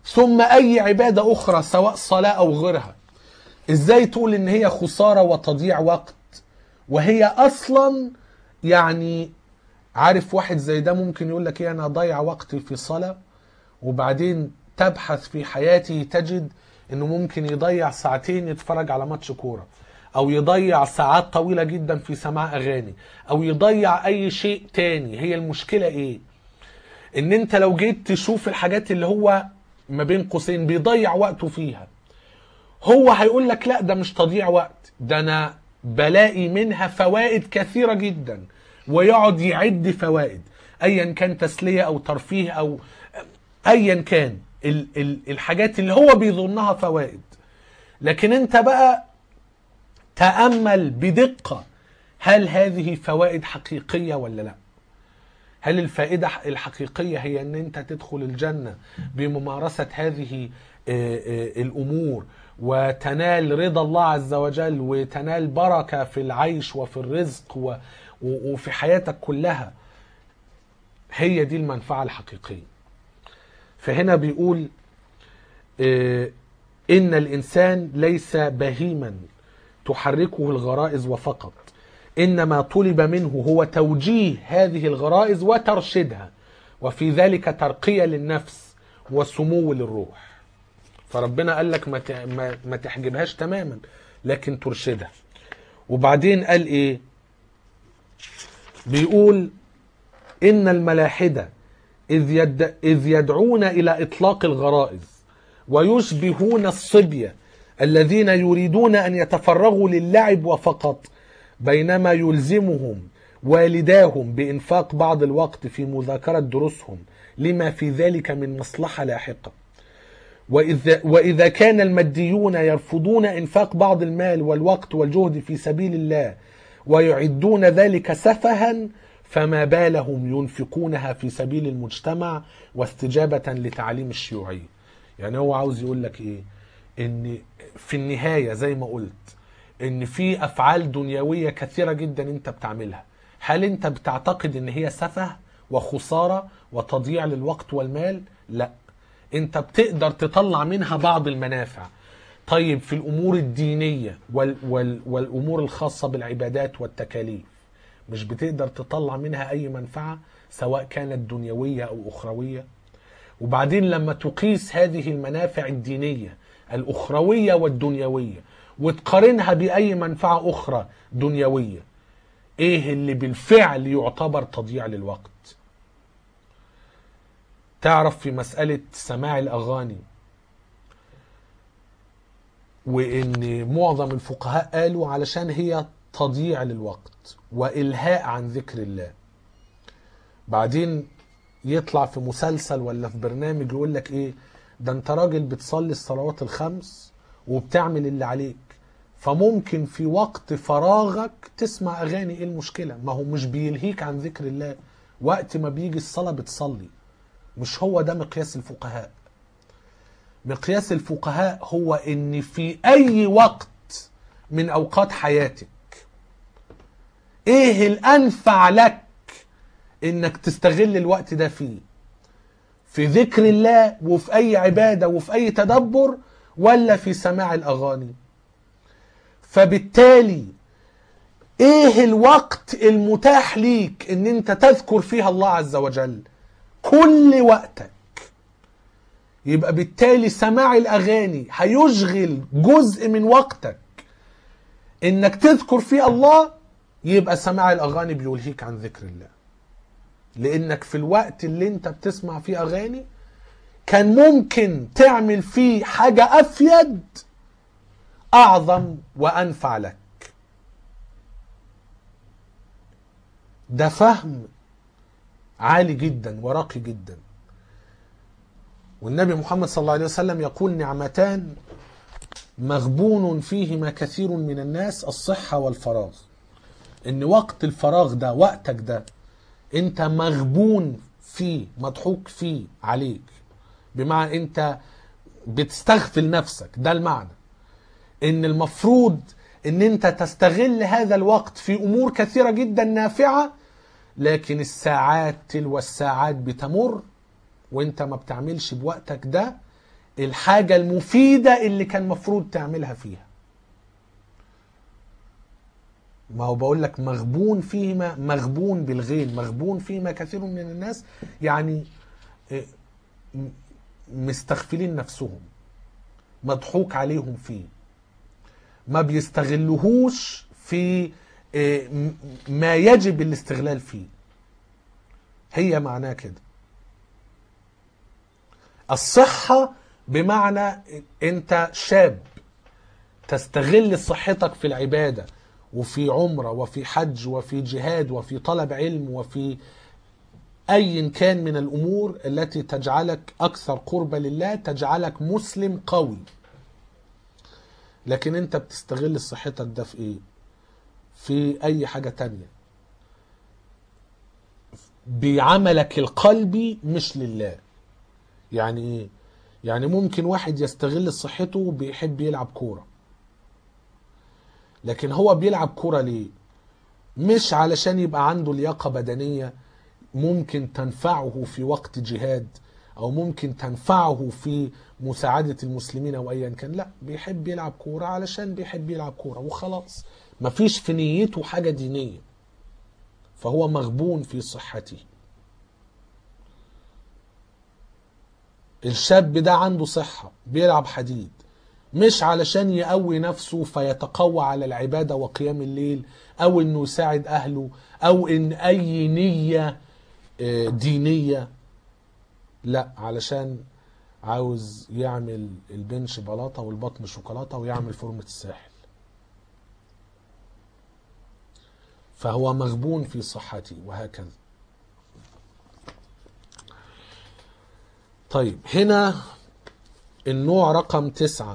ثم اي عباده اخرى سواء صلاه او غيرها ازاي تقول ان هي خساره وتضييع وقت وهي اصلا يعني عارف واحد زي ده ممكن يقول لك ايه انا اضيع وقتي في صلاه وبعدين تبحث في حياته تجد انه ممكن يضيع ساعتين يتفرج على ماتش كوره او يضيع ساعات طويله جدا في سماع اغاني او يضيع اي شيء تاني هي المشكله ايه ان انت لو جيت تشوف الحاجات اللي هو ما بين قوسين بيضيع وقته فيها هو هيقول لك لا ده مش تضييع وقت ده انا بلاقي منها فوائد كثيره جدا ويقعد يعد فوائد ايا كان تسليه او ترفيه او ايا كان ال- ال- الحاجات اللي هو بيظنها فوائد لكن انت بقى تامل بدقه هل هذه فوائد حقيقيه ولا لا هل الفائده الحقيقيه هي ان انت تدخل الجنه بممارسه هذه آه، آه، الامور وتنال رضا الله عز وجل وتنال بركه في العيش وفي الرزق و- و- وفي حياتك كلها هي دي المنفعه الحقيقيه فهنا بيقول آه، ان الانسان ليس بهيما تحركه الغرائز وفقط انما طلب منه هو توجيه هذه الغرائز وترشيدها وفي ذلك ترقيه للنفس وسمو للروح فربنا قال لك ما ت- ما- ما تحجبهاش تماما لكن ترشدها وبعدين قال ايه بيقول ان الملاحده إذ, يد إذ يدعون إلى إطلاق الغرائز ويشبهون الصبية الذين يريدون أن يتفرغوا للعب وفقط بينما يلزمهم والداهم بإنفاق بعض الوقت في مذاكرة دروسهم لما في ذلك من مصلحة لاحقة وإذا, وإذا كان الماديون يرفضون إنفاق بعض المال والوقت والجهد في سبيل الله ويعدون ذلك سفها فما بالهم ينفقونها في سبيل المجتمع واستجابة لتعليم الشيوعية يعني هو عاوز يقول لك ايه ان في النهاية زي ما قلت ان في افعال دنيوية كثيرة جدا انت بتعملها هل انت بتعتقد ان هي سفه وخسارة وتضييع للوقت والمال لا انت بتقدر تطلع منها بعض المنافع طيب في الامور الدينية وال وال والامور الخاصة بالعبادات والتكاليف مش بتقدر تطلع منها اي منفعة سواء كانت دنيوية او اخروية وبعدين لما تقيس هذه المنافع الدينية الاخروية والدنيوية وتقارنها باي منفعة اخرى دنيوية ايه اللي بالفعل يعتبر تضييع للوقت تعرف في مسألة سماع الأغاني وإن معظم الفقهاء قالوا علشان هي تضييع للوقت وإلهاء عن ذكر الله بعدين يطلع في مسلسل ولا في برنامج يقول لك إيه ده أنت راجل بتصلي الصلوات الخمس وبتعمل اللي عليك فممكن في وقت فراغك تسمع أغاني إيه المشكلة ما هو مش بيلهيك عن ذكر الله وقت ما بيجي الصلاة بتصلي مش هو ده مقياس الفقهاء مقياس الفقهاء هو ان في اي وقت من اوقات حياتك ايه الانفع لك انك تستغل الوقت ده فيه في ذكر الله وفي اي عبادة وفي اي تدبر ولا في سماع الاغاني فبالتالي ايه الوقت المتاح ليك ان انت تذكر فيها الله عز وجل كل وقتك يبقى بالتالي سماع الاغاني هيشغل جزء من وقتك انك تذكر فيه الله يبقى سماع الاغاني بيلهيك عن ذكر الله لانك في الوقت اللي انت بتسمع فيه اغاني كان ممكن تعمل فيه حاجة افيد اعظم وانفع لك ده فهم عالي جدا وراقي جدا والنبي محمد صلى الله عليه وسلم يقول نعمتان مغبون فيهما كثير من الناس الصحة والفراغ ان وقت الفراغ ده وقتك ده انت مغبون فيه مضحوك فيه عليك بمعنى انت بتستغفل نفسك ده المعنى ان المفروض ان انت تستغل هذا الوقت في امور كثيرة جدا نافعة لكن الساعات تلو الساعات بتمر وانت ما بتعملش بوقتك ده الحاجة المفيدة اللي كان مفروض تعملها فيها ما هو بقول لك مغبون فيهما مغبون بالغين مغبون فيهما كثير من الناس يعني إيه، م- مستغفلين نفسهم مضحوك عليهم فيه ما بيستغلهوش في إيه، م- ما يجب الاستغلال فيه هي معناه كده الصحة بمعنى انت شاب تستغل صحتك في العبادة وفي عمرة وفي حج وفي جهاد وفي طلب علم وفي أي كان من الأمور التي تجعلك أكثر قربة لله تجعلك مسلم قوي لكن أنت بتستغل صحتك ده في إيه؟ في أي حاجة تانية بعملك القلبي مش لله يعني إيه؟ يعني ممكن واحد يستغل صحته بيحب يلعب كورة لكن هو بيلعب كورة ليه مش علشان يبقى عنده لياقة بدنية ممكن تنفعه في وقت جهاد او ممكن تنفعه في مساعدة المسلمين او ايا كان لا بيحب يلعب كورة علشان بيحب يلعب كورة وخلاص مفيش في نيته حاجة دينية فهو مغبون في صحته الشاب ده عنده صحة بيلعب حديد مش علشان يقوي نفسه فيتقوى على العبادة وقيام الليل أو إنه يساعد أهله أو إن أي نية آه، دينية لا علشان عاوز يعمل البنش بلاطة والبطن شوكولاتة ويعمل فورمة الساحل فهو مغبون في صحته وهكذا طيب هنا النوع رقم تسعة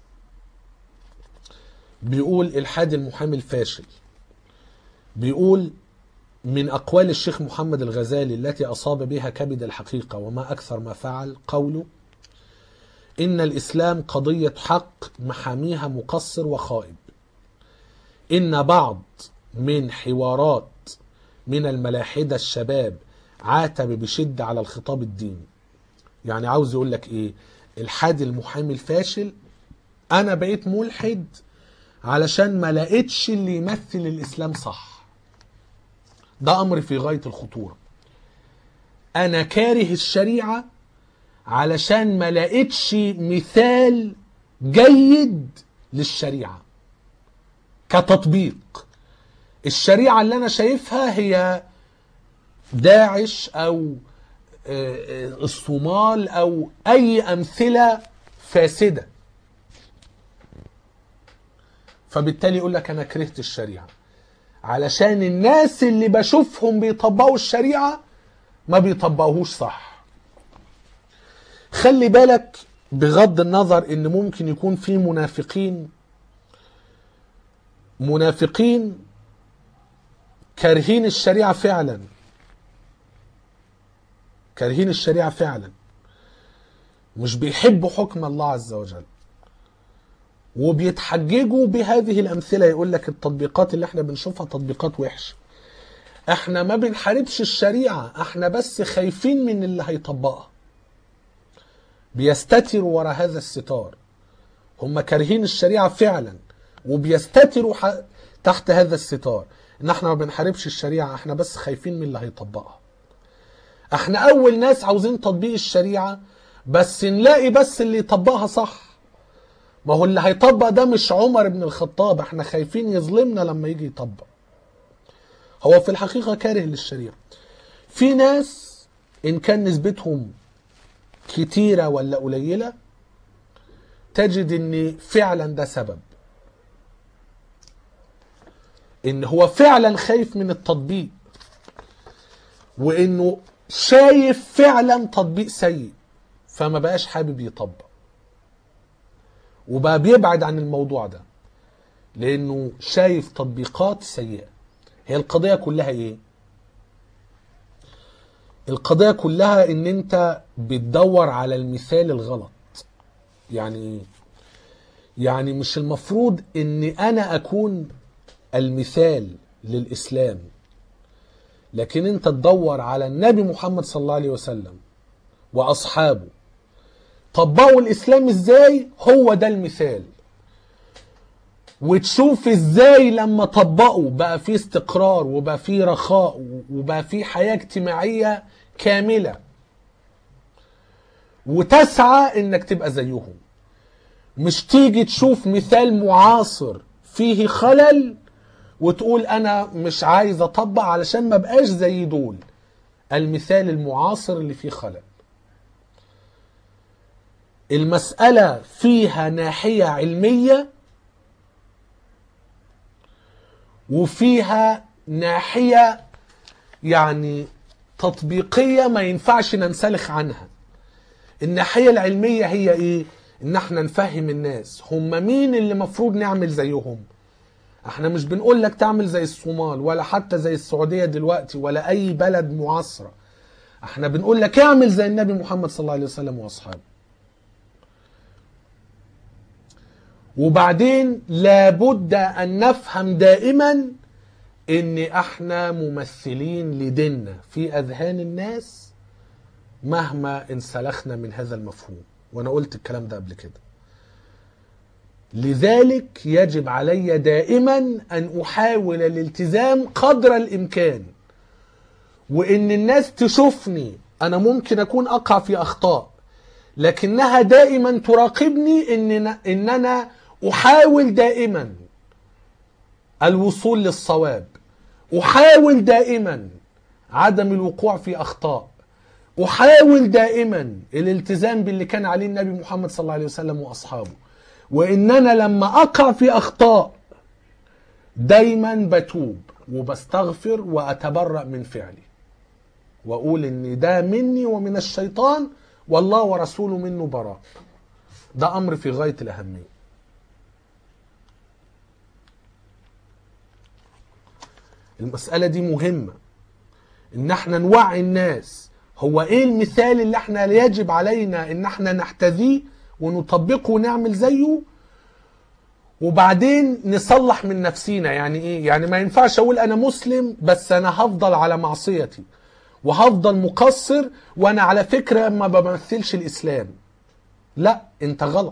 بيقول الحاد المحامي الفاشل بيقول من أقوال الشيخ محمد الغزالي التي أصاب بها كبد الحقيقة وما أكثر ما فعل قوله إن الإسلام قضية حق محاميها مقصر وخائب إن بعض من حوارات من الملاحدة الشباب عاتب بشدة على الخطاب الديني يعني عاوز يقول لك إيه الحاد المحامي الفاشل أنا بقيت ملحد علشان ما لقيتش اللي يمثل الإسلام صح ده امر في غايه الخطوره انا كاره الشريعه علشان ما لقيتش مثال جيد للشريعه كتطبيق الشريعه اللي انا شايفها هي داعش او آه، آه، الصومال او اي امثله فاسده فبالتالي يقول لك انا كرهت الشريعه علشان الناس اللي بشوفهم بيطبقوا الشريعة ما بيطبقوهوش صح خلي بالك بغض النظر ان ممكن يكون في منافقين منافقين كارهين الشريعة فعلا كارهين الشريعة فعلا مش بيحبوا حكم الله عز وجل وبيتحججوا بهذه الامثله يقول لك التطبيقات اللي احنا بنشوفها تطبيقات وحشه احنا ما بنحاربش الشريعه احنا بس خايفين من اللي هيطبقها بيستتروا ورا هذا الستار هم كارهين الشريعه فعلا وبيستتروا ح- تحت هذا الستار ان احنا ما بنحاربش الشريعه احنا بس خايفين من اللي هيطبقها احنا اول ناس عاوزين تطبيق الشريعه بس نلاقي بس اللي يطبقها صح ما هو اللي هيطبق ده مش عمر بن الخطاب احنا خايفين يظلمنا لما يجي يطبق هو في الحقيقة كاره للشريعة في ناس ان كان نسبتهم كتيرة ولا قليلة تجد ان فعلا ده سبب ان هو فعلا خايف من التطبيق وانه شايف فعلا تطبيق سيء فما بقاش حابب يطبق وبقى بيبعد عن الموضوع ده لانه شايف تطبيقات سيئه هي القضيه كلها ايه القضيه كلها ان انت بتدور على المثال الغلط يعني ايه يعني مش المفروض ان انا اكون المثال للاسلام لكن انت تدور على النبي محمد صلى الله عليه وسلم واصحابه طبقوا الاسلام ازاي هو ده المثال وتشوف ازاي لما طبقوا بقى في استقرار وبقى في رخاء وبقى في حياة اجتماعية كاملة وتسعى انك تبقى زيهم مش تيجي تشوف مثال معاصر فيه خلل وتقول انا مش عايز اطبق علشان ما بقاش زي دول المثال المعاصر اللي فيه خلل المسألة فيها ناحية علمية وفيها ناحية يعني تطبيقية ما ينفعش ننسلخ عنها الناحية العلمية هي ايه ان احنا نفهم الناس هم مين اللي مفروض نعمل زيهم احنا مش بنقول لك تعمل زي الصومال ولا حتى زي السعودية دلوقتي ولا اي بلد معاصرة احنا بنقول لك اعمل زي النبي محمد صلى الله عليه وسلم واصحابه وبعدين لابد ان نفهم دائما ان احنا ممثلين لديننا في اذهان الناس مهما انسلخنا من هذا المفهوم وانا قلت الكلام ده قبل كده لذلك يجب علي دائما ان احاول الالتزام قدر الامكان وان الناس تشوفني انا ممكن اكون اقع في اخطاء لكنها دائما تراقبني ان ان انا احاول دائما الوصول للصواب احاول دائما عدم الوقوع في اخطاء احاول دائما الالتزام باللي كان عليه النبي محمد صلى الله عليه وسلم واصحابه وان انا لما اقع في اخطاء دايما بتوب وبستغفر واتبرأ من فعلي واقول ان ده مني ومن الشيطان والله ورسوله منه براء ده امر في غايه الاهميه المساله دي مهمه ان احنا نوعي الناس هو ايه المثال اللي احنا يجب علينا ان احنا نحتذيه ونطبقه ونعمل زيه وبعدين نصلح من نفسينا يعني ايه يعني ما ينفعش اقول انا مسلم بس انا هفضل على معصيتي وهفضل مقصر وانا على فكره ما بمثلش الاسلام لا انت غلط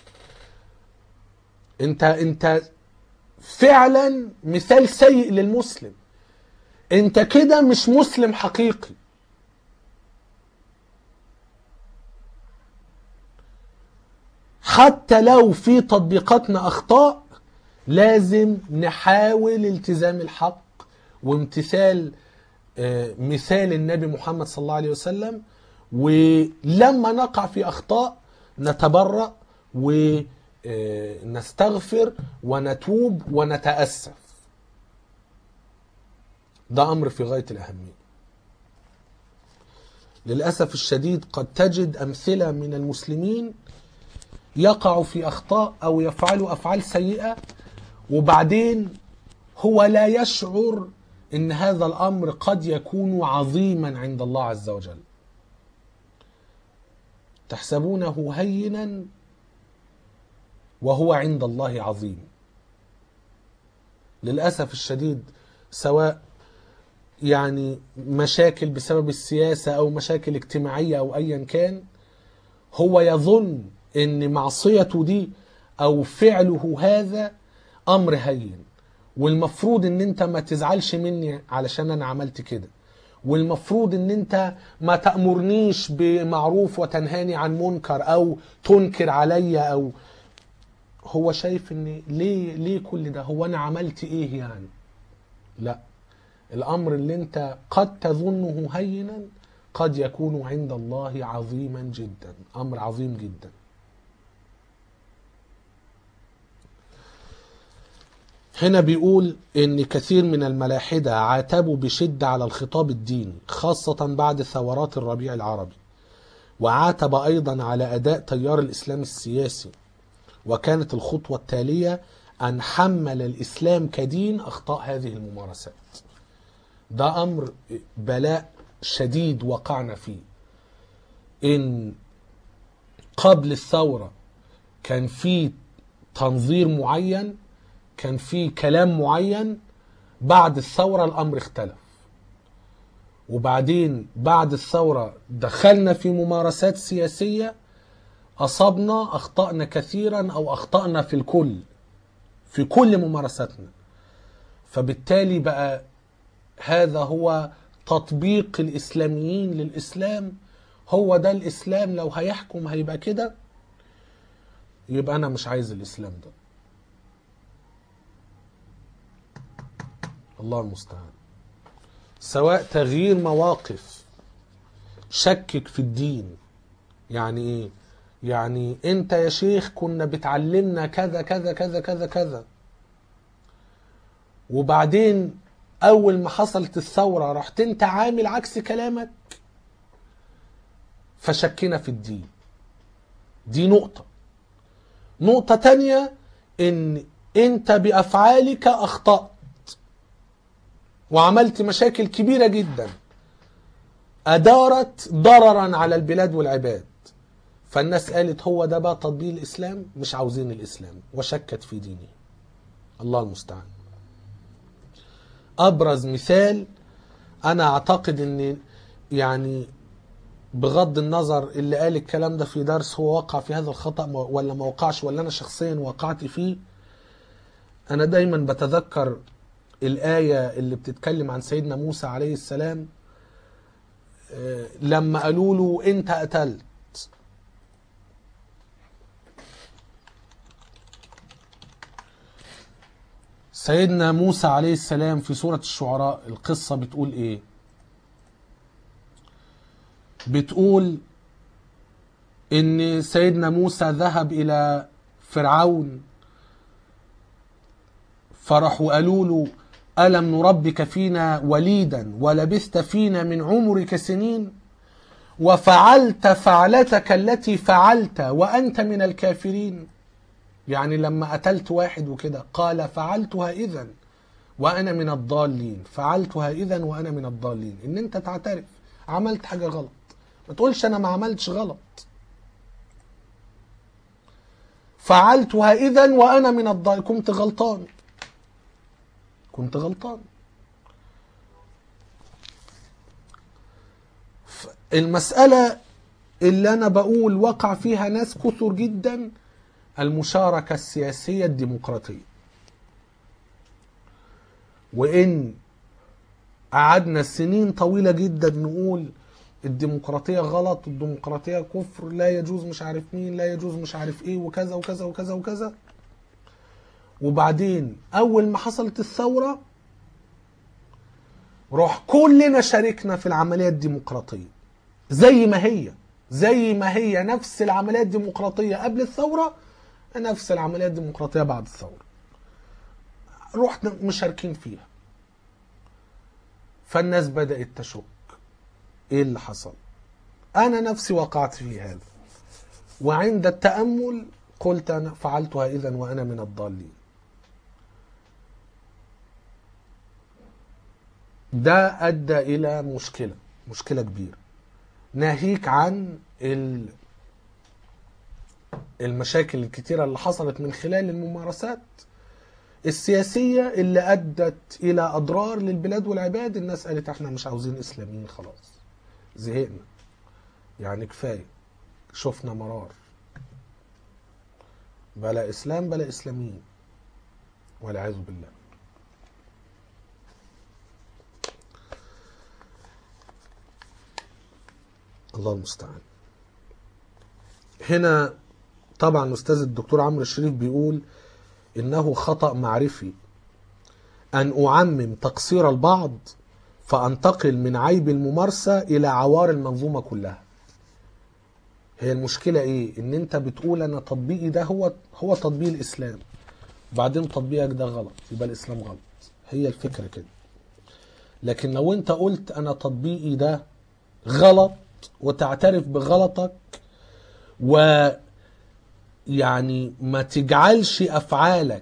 انت انت فعلا مثال سيء للمسلم انت كده مش مسلم حقيقي حتى لو في تطبيقاتنا اخطاء لازم نحاول التزام الحق وامتثال مثال النبي محمد صلى الله عليه وسلم ولما نقع في اخطاء نتبرأ ونستغفر ونتوب ونتأسف ده امر في غايه الاهميه للاسف الشديد قد تجد امثله من المسلمين يقع في اخطاء او يفعل افعال سيئه وبعدين هو لا يشعر ان هذا الامر قد يكون عظيما عند الله عز وجل تحسبونه هينا وهو عند الله عظيم للاسف الشديد سواء يعني مشاكل بسبب السياسه او مشاكل اجتماعيه او ايا كان هو يظن ان معصيته دي او فعله هذا امر هين والمفروض ان انت ما تزعلش مني علشان انا عملت كده والمفروض ان انت ما تأمرنيش بمعروف وتنهاني عن منكر او تنكر عليا او هو شايف ان ليه ليه كل ده هو انا عملت ايه يعني لا الامر اللي انت قد تظنه هينا قد يكون عند الله عظيما جدا امر عظيم جدا هنا بيقول ان كثير من الملاحدة عاتبوا بشدة على الخطاب الديني خاصة بعد ثورات الربيع العربي وعاتب ايضا على اداء تيار الاسلام السياسي وكانت الخطوة التالية ان حمل الاسلام كدين اخطاء هذه الممارسات ده امر بلاء شديد وقعنا فيه ان قبل الثورة كان في تنظير معين كان في كلام معين بعد الثورة الأمر اختلف وبعدين بعد الثورة دخلنا في ممارسات سياسية أصبنا أخطأنا كثيرا أو أخطأنا في الكل في كل ممارساتنا فبالتالي بقى هذا هو تطبيق الإسلاميين للإسلام هو ده الإسلام لو هيحكم هيبقى كده يبقى أنا مش عايز الإسلام ده الله المستعان سواء تغيير مواقف شكك في الدين يعني ايه يعني انت يا شيخ كنا بتعلمنا كذا كذا كذا كذا كذا وبعدين اول ما حصلت الثورة رحت انت عامل عكس كلامك فشكنا في الدين دي نقطة نقطة تانية ان انت بافعالك اخطأت وعملت مشاكل كبيرة جدا أدارت ضررا على البلاد والعباد فالناس قالت هو ده بقى تطبيق الإسلام مش عاوزين الإسلام وشكت في دينه الله المستعان أبرز مثال أنا أعتقد أن يعني بغض النظر اللي قال الكلام ده في درس هو وقع في هذا الخطأ ولا ما وقعش ولا أنا شخصيا وقعت فيه أنا دايما بتذكر الآية اللي بتتكلم عن سيدنا موسى عليه السلام لما قالوا له أنت قتلت سيدنا موسى عليه السلام في سورة الشعراء القصة بتقول إيه بتقول إن سيدنا موسى ذهب إلى فرعون فرحوا قالوا له ألم نربك فينا وليدا ولبثت فينا من عمرك سنين وفعلت فعلتك التي فعلت وأنت من الكافرين يعني لما قتلت واحد وكده قال فعلتها إذا وأنا من الضالين فعلتها إذا وأنا من الضالين إن أنت تعترف عملت حاجة غلط ما تقولش أنا ما عملتش غلط فعلتها إذا وأنا من الضالين كنت غلطان كنت غلطان المسألة اللي أنا بقول وقع فيها ناس كثر جدا المشاركة السياسية الديمقراطية وإن قعدنا سنين طويلة جدا نقول الديمقراطية غلط الديمقراطية كفر لا يجوز مش عارف مين لا يجوز مش عارف ايه وكذا وكذا وكذا وكذا وبعدين اول ما حصلت الثورة روح كلنا شاركنا في العملية الديمقراطية زي ما هي زي ما هي نفس العملية الديمقراطية قبل الثورة نفس العملية الديمقراطية بعد الثورة رحنا مشاركين فيها فالناس بدأت تشك ايه اللي حصل انا نفسي وقعت في هذا وعند التأمل قلت أنا فعلتها إذا وأنا من الضالين ده أدى إلى مشكلة مشكلة كبيرة ناهيك عن ال- المشاكل الكتيرة اللي حصلت من خلال الممارسات السياسية اللي أدت إلى أضرار للبلاد والعباد الناس قالت احنا مش عاوزين إسلاميين خلاص زهقنا يعني كفاية شفنا مرار بلا إسلام بلا إسلاميين والعياذ بالله الله المستعان هنا طبعا أستاذ الدكتور عمرو الشريف بيقول إنه خطأ معرفي أن أعمم تقصير البعض فأنتقل من عيب الممارسة إلى عوار المنظومة كلها هي المشكلة إيه؟ إن أنت بتقول أنا تطبيقي ده هو هو تطبيق الإسلام وبعدين تطبيقك ده غلط يبقى الإسلام غلط هي الفكرة كده لكن لو أنت قلت أنا تطبيقي ده غلط وتعترف بغلطك و يعني ما تجعلش أفعالك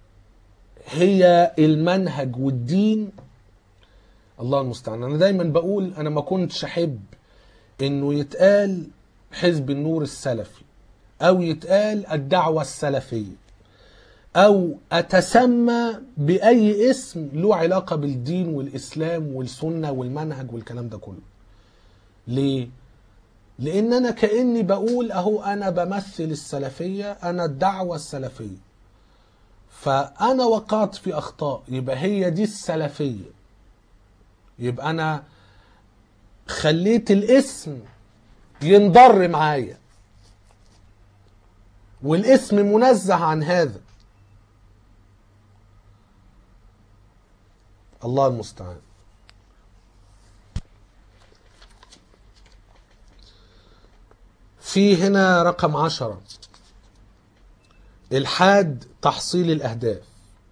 هي المنهج والدين الله المستعان انا دايما بقول انا ما كنتش احب انه يتقال حزب النور السلفي او يتقال الدعوة السلفية او اتسمى باي اسم له علاقة بالدين والاسلام والسنة والمنهج والكلام ده كله ليه لان انا كاني بقول اهو انا بمثل السلفيه انا الدعوه السلفيه فانا وقعت في اخطاء يبقى هي دي السلفيه يبقى انا خليت الاسم ينضر معايا والاسم منزه عن هذا الله المستعان في هنا رقم عشرة الحاد تحصيل الأهداف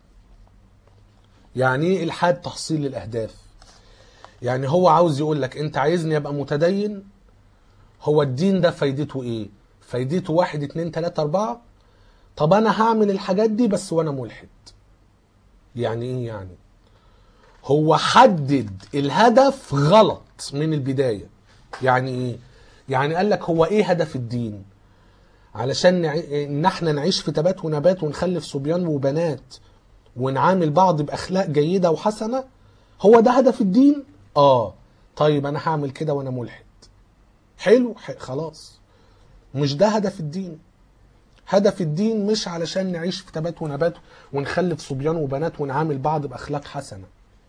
يعني ايه الحاد تحصيل الأهداف يعني هو عاوز يقول لك انت عايزني ابقى متدين هو الدين ده فايدته ايه فايدته واحد اتنين تلاتة اربعة طب انا هعمل الحاجات دي بس وانا ملحد يعني ايه يعني هو حدد الهدف غلط من البداية يعني ايه يعني قال لك هو ايه هدف الدين علشان نع... ان احنا نعيش في تبات ونبات ونخلف صبيان وبنات ونعامل بعض باخلاق جيده وحسنه هو ده هدف الدين اه طيب انا هعمل كده وانا ملحد حلو ح... خلاص مش ده هدف الدين هدف الدين مش علشان نعيش في تبات ونبات ونخلف صبيان وبنات ونعامل بعض باخلاق حسنه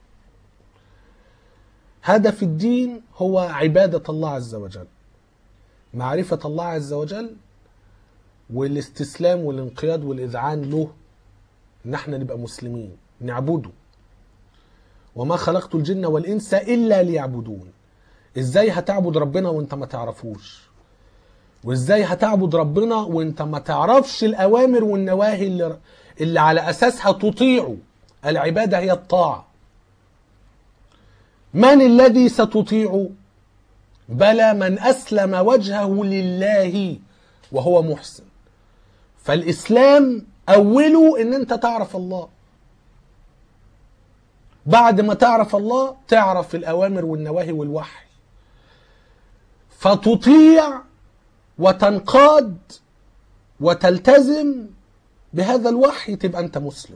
هدف الدين هو عباده الله عز وجل معرفه الله عز وجل والاستسلام والانقياد والاذعان له ان احنا نبقى مسلمين نعبده وما خلقت الجن والانس الا ليعبدون ازاي هتعبد ربنا وانت ما تعرفوش وازاي هتعبد ربنا وانت ما تعرفش الاوامر والنواهي اللي, اللي على اساسها تطيعه العباده هي الطاعه من الذي ستطيعه بلى من اسلم وجهه لله وهو محسن فالاسلام اوله ان انت تعرف الله بعد ما تعرف الله تعرف الاوامر والنواهي والوحي فتطيع وتنقاد وتلتزم بهذا الوحي تبقى انت مسلم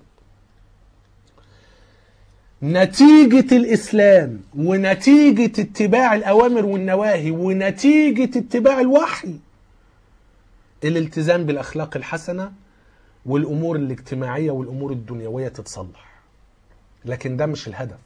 نتيجة الإسلام ونتيجة اتباع الأوامر والنواهي ونتيجة اتباع الوحي الالتزام بالأخلاق الحسنة والأمور الاجتماعية والأمور الدنيوية تتصلح لكن ده مش الهدف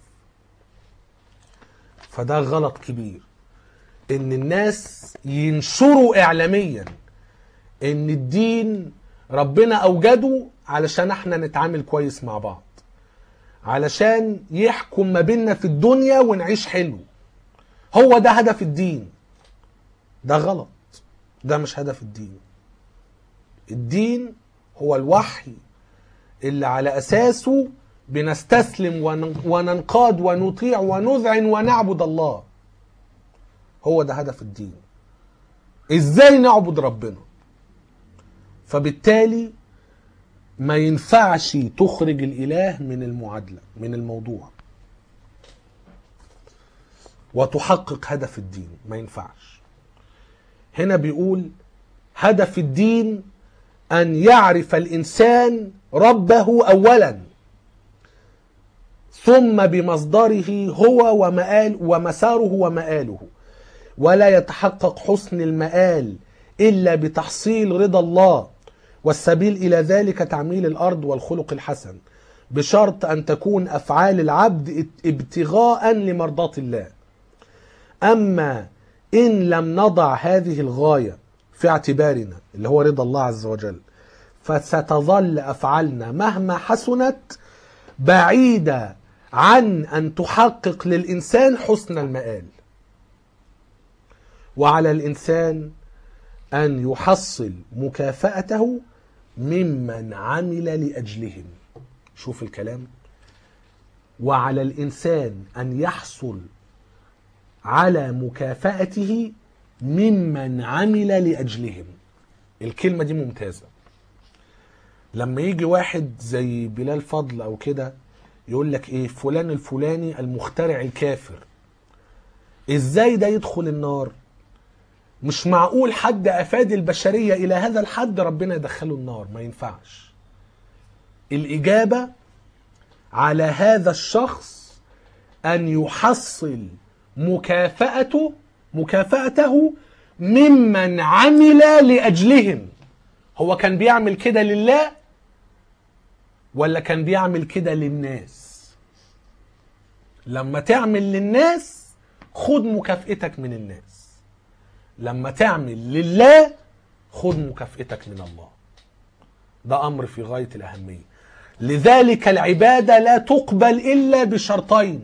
فده غلط كبير ان الناس ينشروا اعلاميا ان الدين ربنا اوجده علشان احنا نتعامل كويس مع بعض علشان يحكم ما بيننا في الدنيا ونعيش حلو هو ده هدف الدين ده غلط ده مش هدف الدين الدين هو الوحي اللي على اساسه بنستسلم وننقاد ونطيع ونذعن ونعبد الله هو ده هدف الدين ازاي نعبد ربنا فبالتالي ما ينفعش تخرج الاله من المعادله من الموضوع وتحقق هدف الدين ما ينفعش هنا بيقول هدف الدين ان يعرف الانسان ربه اولا ثم بمصدره هو ومآل ومساره ومآله ولا يتحقق حسن المآل إلا بتحصيل رضا الله والسبيل إلى ذلك تعميل الأرض والخلق الحسن بشرط أن تكون أفعال العبد ابتغاء لمرضاة الله أما إن لم نضع هذه الغاية في اعتبارنا اللي هو رضا الله عز وجل فستظل أفعالنا مهما حسنت بعيدة عن أن تحقق للإنسان حسن المآل وعلى الإنسان أن يحصل مكافأته ممن عمل لأجلهم شوف الكلام وعلى الإنسان أن يحصل على مكافأته ممن عمل لأجلهم الكلمة دي ممتازة لما يجي واحد زي بلال فضل أو كده يقول لك ايه فلان الفلاني المخترع الكافر ازاي ده يدخل النار مش معقول حد افاد البشريه الى هذا الحد ربنا يدخله النار ما ينفعش الاجابه على هذا الشخص ان يحصل مكافاته مكافاته ممن عمل لاجلهم هو كان بيعمل كده لله ولا كان بيعمل كده للناس لما تعمل للناس خد مكافئتك من الناس لما تعمل لله خد مكافئتك من الله ده امر في غايه الاهميه لذلك العباده لا تقبل الا بشرطين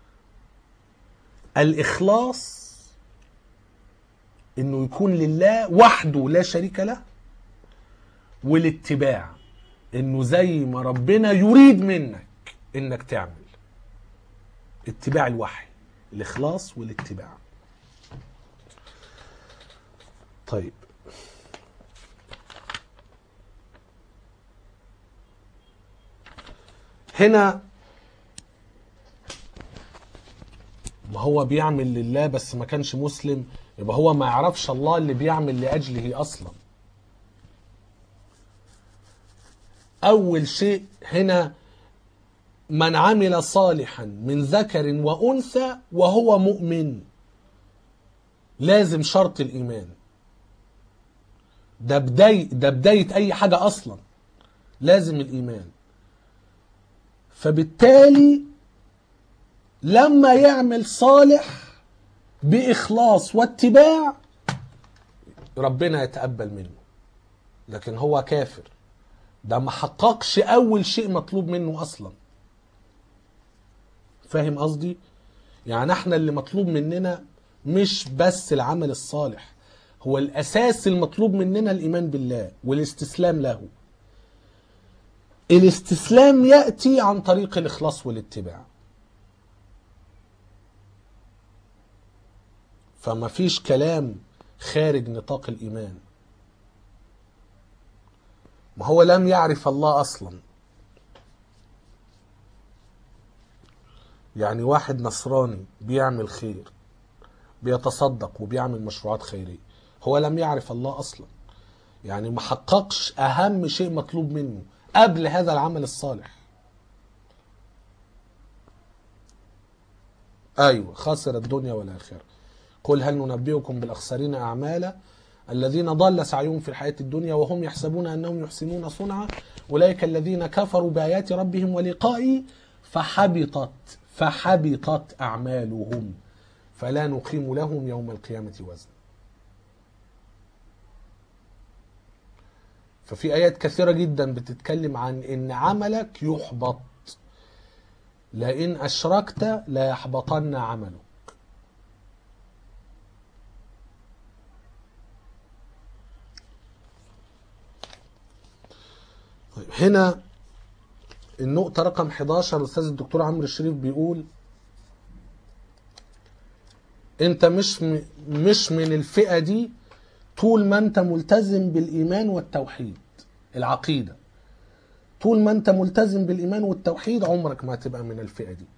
الاخلاص انه يكون لله وحده لا شريك له والاتباع انه زي ما ربنا يريد منك انك تعمل اتباع الوحي الاخلاص والاتباع طيب هنا ما هو بيعمل لله بس ما كانش مسلم يبقى هو ما يعرفش الله اللي بيعمل لأجله أصلا أول شيء هنا من عمل صالحا من ذكر وأنثى وهو مؤمن لازم شرط الإيمان ده بداية ده بداية أي حاجة أصلا لازم الإيمان فبالتالي لما يعمل صالح بإخلاص واتباع ربنا يتقبل منه لكن هو كافر ده ما حققش أول شيء مطلوب منه أصلا فاهم قصدي؟ يعني احنا اللي مطلوب مننا مش بس العمل الصالح هو الأساس المطلوب مننا الإيمان بالله والاستسلام له الاستسلام يأتي عن طريق الإخلاص والاتباع فما فيش كلام خارج نطاق الإيمان ما هو لم يعرف الله أصلا يعني واحد نصراني بيعمل خير بيتصدق وبيعمل مشروعات خيرية هو لم يعرف الله أصلا يعني ما حققش أهم شيء مطلوب منه قبل هذا العمل الصالح أيوة خسر الدنيا والآخرة قل هل ننبئكم بالأخسرين أعمالا الذين ضل سعيهم في الحياة الدنيا وهم يحسبون أنهم يحسنون صنعا أولئك الذين كفروا بآيات ربهم ولقائه فحبطت فحبطت أعمالهم فلا نقيم لهم يوم القيامة وزنا ففي آيات كثيرة جدا بتتكلم عن إن عملك يحبط لئن أشركت لا يحبطن عملك طيب هنا النقطة رقم 11 الأستاذ الدكتور عمرو الشريف بيقول أنت مش م... مش من الفئة دي طول ما أنت ملتزم بالإيمان والتوحيد العقيدة طول ما أنت ملتزم بالإيمان والتوحيد عمرك ما هتبقى من الفئة دي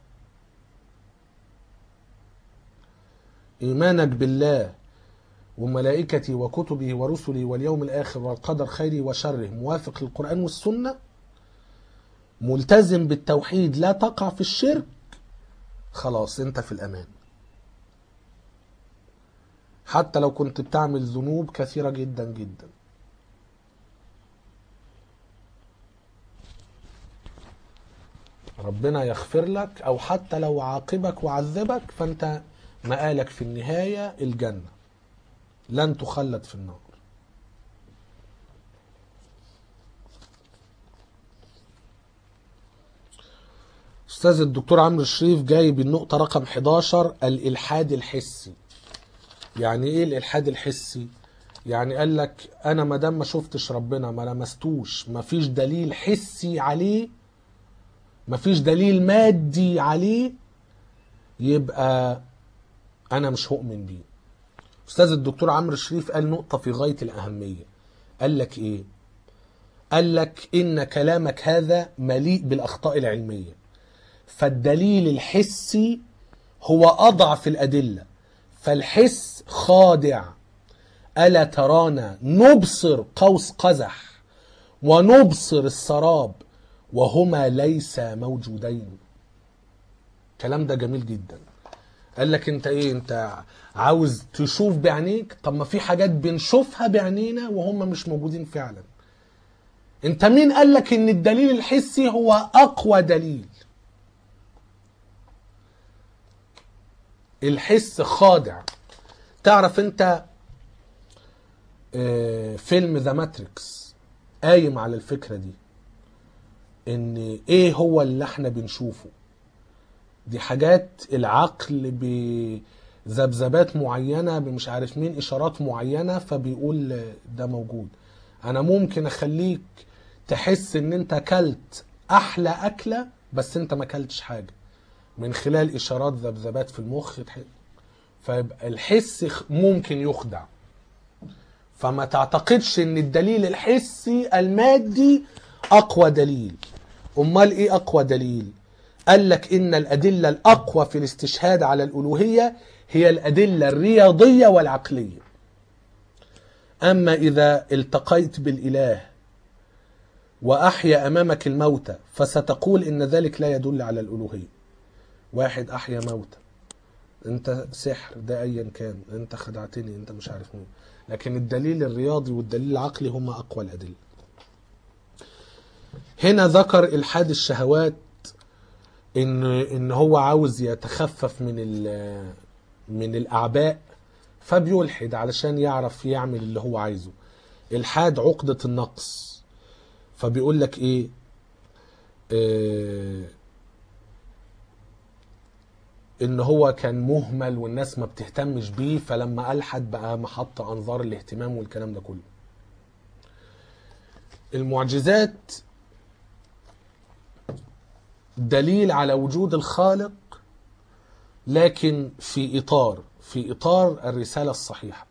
إيمانك بالله وملائكته وكتبه ورسله واليوم الآخر والقدر خيره وشره موافق للقرآن والسنة ملتزم بالتوحيد لا تقع في الشرك خلاص انت في الأمان حتى لو كنت بتعمل ذنوب كثيرة جدا جدا ربنا يغفر لك أو حتى لو عاقبك وعذبك فأنت مآلك في النهاية الجنة لن تخلد في النار استاذ الدكتور عمرو الشريف جايب النقطة رقم 11 الإلحاد الحسي يعني ايه الإلحاد الحسي يعني قال لك انا ما دام ما شفتش ربنا ما لمستوش ما فيش دليل حسي عليه ما فيش دليل مادي عليه يبقى انا مش هؤمن بيه استاذ الدكتور عمرو الشريف قال نقطه في غايه الاهميه قال لك ايه قال لك ان كلامك هذا مليء بالاخطاء العلميه فالدليل الحسي هو اضعف الادله فالحس خادع الا ترانا نبصر قوس قزح ونبصر السراب وهما ليس موجودين الكلام ده جميل جدا قال لك انت ايه انت عاوز تشوف بعينيك طب ما في حاجات بنشوفها بعينينا وهم مش موجودين فعلا انت مين قال لك ان الدليل الحسي هو اقوى دليل الحس خادع تعرف انت آه، فيلم ذا ماتريكس قايم على الفكره دي ان ايه هو اللي احنا بنشوفه دي حاجات العقل بذبذبات معينه بمش عارف مين اشارات معينه فبيقول ده موجود انا ممكن اخليك تحس ان انت اكلت احلى اكله بس انت ما اكلتش حاجه من خلال اشارات ذبذبات في المخ تح- فيبقى الحس خ- ممكن يخدع فما تعتقدش ان الدليل الحسي المادي اقوى دليل امال ايه اقوى دليل قال لك ان الادله الاقوى في الاستشهاد على الالوهيه هي الادله الرياضيه والعقليه اما اذا التقيت بالاله واحيا امامك الموتى فستقول ان ذلك لا يدل على الالوهيه واحد احيا موتى انت سحر ده ايا كان انت خدعتني انت مش عارف مين لكن الدليل الرياضي والدليل العقلي هما اقوى الادله هنا ذكر الحاد الشهوات ان ان هو عاوز يتخفف من ال- من الاعباء فبيلحد علشان يعرف يعمل اللي هو عايزه الحاد عقدة النقص فبيقول لك ايه آه ان هو كان مهمل والناس ما بتهتمش بيه فلما الحد بقى محط انظار الاهتمام والكلام ده كله المعجزات دليل على وجود الخالق لكن في اطار في اطار الرساله الصحيحه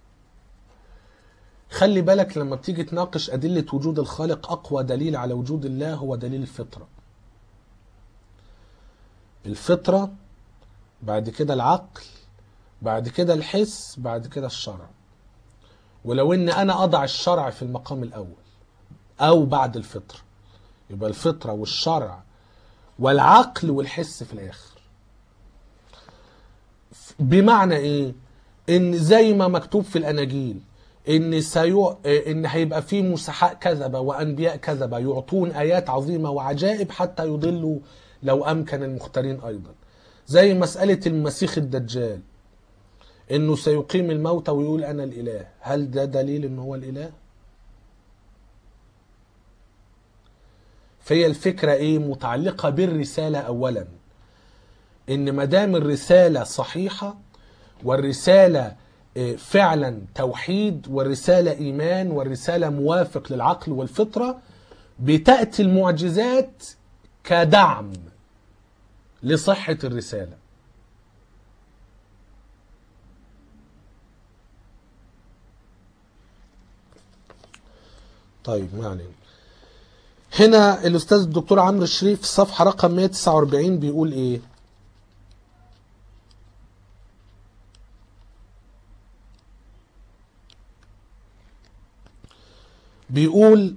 خلي بالك لما بتيجي تناقش ادله وجود الخالق اقوى دليل على وجود الله هو دليل الفطره الفطره بعد كده العقل بعد كده الحس بعد كده الشرع ولو ان انا اضع الشرع في المقام الاول او بعد الفطره يبقى الفطره والشرع والعقل والحس في الاخر بمعنى ايه ان زي ما مكتوب في الاناجيل ان سيو... ان هيبقى في مسحاء كذبه وانبياء كذبه يعطون ايات عظيمه وعجائب حتى يضلوا لو امكن المختارين ايضا زي مساله المسيح الدجال انه سيقيم الموتى ويقول انا الاله هل ده دليل ان هو الاله فهي الفكره ايه متعلقه بالرساله اولا ان ما دام الرساله صحيحه والرساله آه، فعلا توحيد والرساله ايمان والرساله موافق للعقل والفطره بتاتي المعجزات كدعم لصحه الرساله طيب ما علينا هنا الاستاذ الدكتور عمرو الشريف في صفحه رقم 149 بيقول ايه بيقول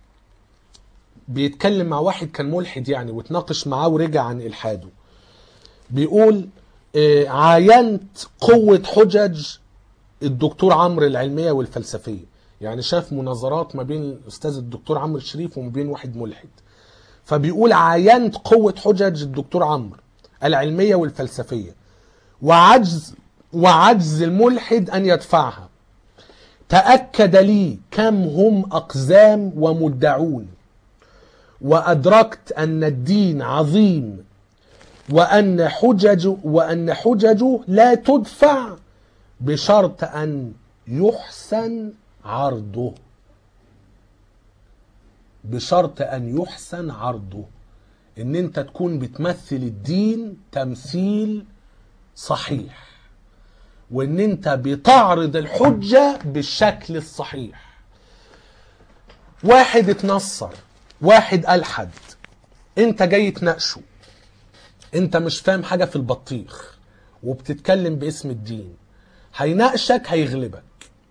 بيتكلم مع واحد كان ملحد يعني وتناقش معاه ورجع عن الحاده بيقول آه، عاينت قوة حجج الدكتور عمرو العلمية والفلسفية يعني شاف مناظرات ما بين الأستاذ الدكتور عمرو الشريف وما بين واحد ملحد فبيقول عاينت قوة حجج الدكتور عمرو العلمية والفلسفية وعجز وعجز الملحد أن يدفعها تأكد لي كم هم أقزام ومدعون وأدركت أن الدين عظيم وأن حجج وأن حججه لا تدفع بشرط أن يحسن عرضه بشرط أن يحسن عرضه إن أنت تكون بتمثل الدين تمثيل صحيح وإن أنت بتعرض الحجة بالشكل الصحيح واحد اتنصر واحد ألحد أنت جاي تناقشه انت مش فاهم حاجه في البطيخ وبتتكلم باسم الدين هيناقشك هيغلبك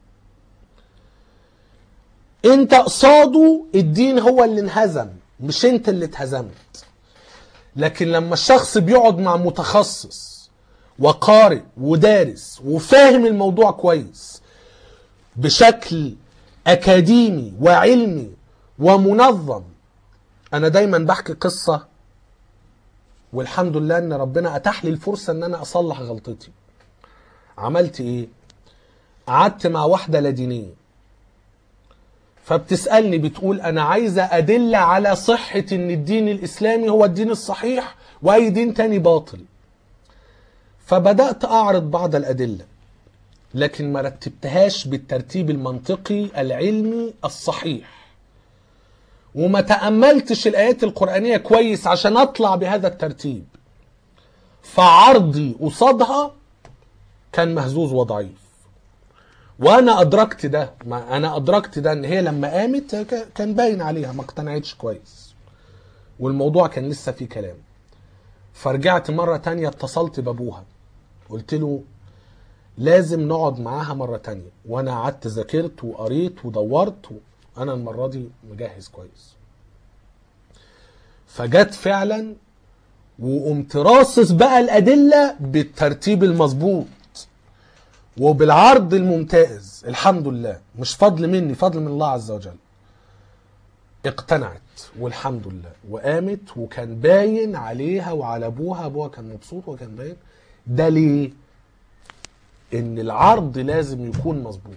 انت قصاده الدين هو اللي انهزم مش انت اللي اتهزمت لكن لما الشخص بيقعد مع متخصص وقارئ ودارس وفاهم الموضوع كويس بشكل اكاديمي وعلمي ومنظم انا دايما بحكي قصه والحمد لله ان ربنا اتاح لي الفرصه ان انا اصلح غلطتي عملت ايه قعدت مع واحده لادينيه فبتسالني بتقول انا عايزه ادله على صحه ان الدين الاسلامي هو الدين الصحيح واي دين تاني باطل فبدات اعرض بعض الادله لكن ما رتبتهاش بالترتيب المنطقي العلمي الصحيح وما تأملتش الآيات القرآنية كويس عشان أطلع بهذا الترتيب فعرضي قصادها كان مهزوز وضعيف وانا ادركت ده ما انا ادركت ده ان هي لما قامت ك- كان باين عليها ما اقتنعتش كويس والموضوع كان لسه فيه كلام فرجعت مرة تانية اتصلت بابوها قلت له لازم نقعد معاها مرة تانية وانا قعدت ذاكرت وقريت ودورت انا المرة دي مجهز كويس فجت فعلا وقمت راصص بقى الادله بالترتيب المظبوط وبالعرض الممتاز الحمد لله مش فضل مني فضل من الله عز وجل اقتنعت والحمد لله وقامت وكان باين عليها وعلى ابوها ابوها كان مبسوط وكان باين ده ليه ان العرض لازم يكون مظبوط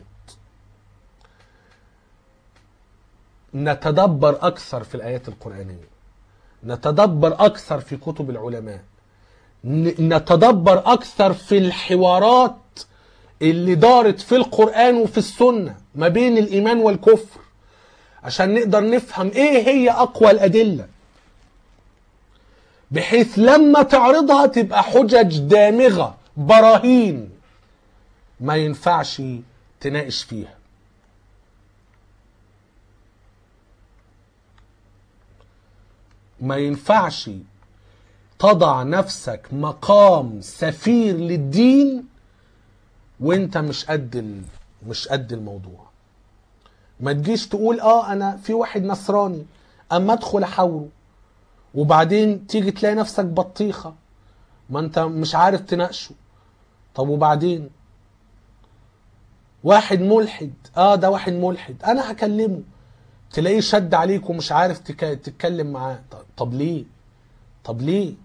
نتدبر اكثر في الايات القرانيه نتدبر اكثر في كتب العلماء ن- نتدبر اكثر في الحوارات اللي دارت في القران وفي السنه ما بين الايمان والكفر عشان نقدر نفهم ايه هي اقوى الادله بحيث لما تعرضها تبقى حجج دامغه براهين ما ينفعش تناقش فيها ما ينفعش تضع نفسك مقام سفير للدين وانت مش قد ال... مش قد الموضوع ما تجيش تقول اه انا في واحد نصراني اما ادخل احاوره وبعدين تيجي تلاقي نفسك بطيخه ما انت مش عارف تناقشه طب وبعدين واحد ملحد اه ده واحد ملحد انا هكلمه تلاقيه شد عليك ومش عارف تك... تتكلم معاه طب- طب ليه طب ليه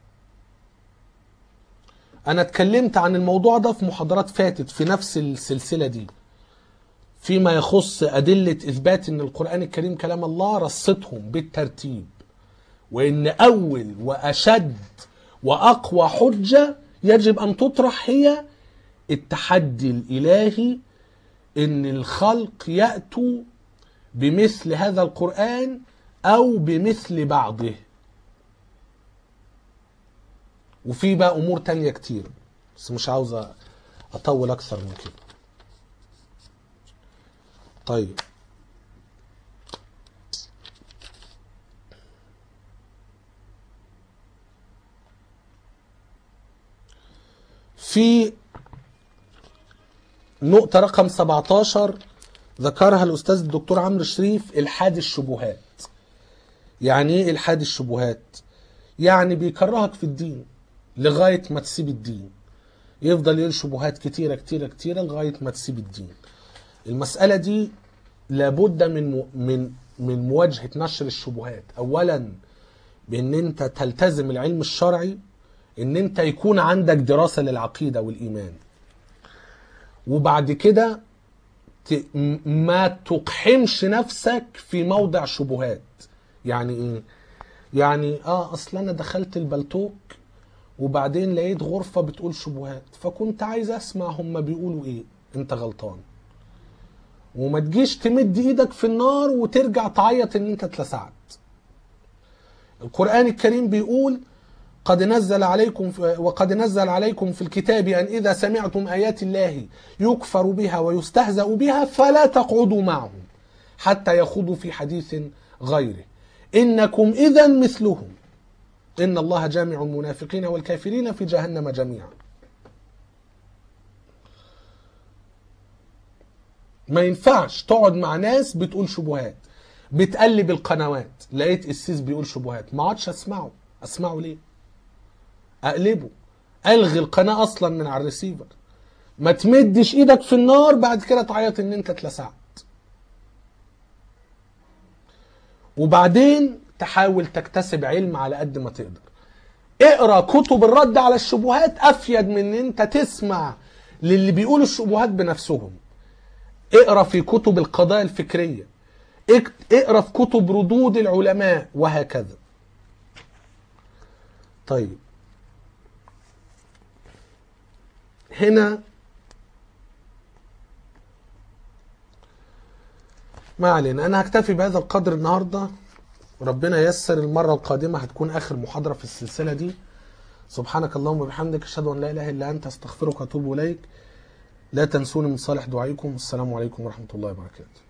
انا اتكلمت عن الموضوع ده في محاضرات فاتت في نفس السلسلة دي فيما يخص أدلة إثبات أن القرآن الكريم كلام الله رصتهم بالترتيب وأن أول وأشد وأقوى حجة يجب أن تطرح هي التحدي الإلهي أن الخلق يأتوا بمثل هذا القرآن أو بمثل بعضه وفي بقى أمور تانية كتير بس مش عاوز أطول أكثر من كده طيب في نقطة رقم 17 ذكرها الأستاذ الدكتور عمرو شريف إلحاد الشبهات يعني إيه إلحاد الشبهات؟ يعني بيكرهك في الدين لغاية ما تسيب الدين يفضل يقول شبهات كتيرة كتيرة كتيرة لغاية ما تسيب الدين المسألة دي لابد من من من مواجهة نشر الشبهات أولا بأن أنت تلتزم العلم الشرعي أن أنت يكون عندك دراسة للعقيدة والإيمان وبعد كده ت- م- ما تقحمش نفسك في موضع شبهات يعني ايه يعني اه اصل انا دخلت البلتوك وبعدين لقيت غرفة بتقول شبهات فكنت عايز اسمع هم بيقولوا ايه انت غلطان وما تجيش تمد ايدك في النار وترجع تعيط ان انت اتلسعت القرآن الكريم بيقول قد نزل عليكم وقد نزل عليكم في الكتاب أن إذا سمعتم آيات الله يكفر بها ويستهزأ بها فلا تقعدوا معهم حتى يخوضوا في حديث غيره إنكم إذا مثلهم إن الله جامع المنافقين والكافرين في جهنم جميعا ما ينفعش تقعد مع ناس بتقول شبهات بتقلب القنوات لقيت السيس بيقول شبهات ما عادش اسمعه اسمعه ليه اقلبه الغي القناه اصلا من على الريسيفر ما تمدش ايدك في النار بعد كده تعيط ان انت اتلسعت وبعدين تحاول تكتسب علم على قد ما تقدر اقرا كتب الرد على الشبهات افيد من ان انت تسمع للي بيقولوا الشبهات بنفسهم اقرا في كتب القضايا الفكريه اك- اقرا في كتب ردود العلماء وهكذا طيب هنا ما علينا انا هكتفي بهذا القدر النهارده ربنا ييسر المره القادمه هتكون اخر محاضره في السلسله دي سبحانك اللهم وبحمدك اشهد ان لا اله الا انت استغفرك واتوب اليك لا تنسوني من صالح دعائكم السلام عليكم ورحمه الله وبركاته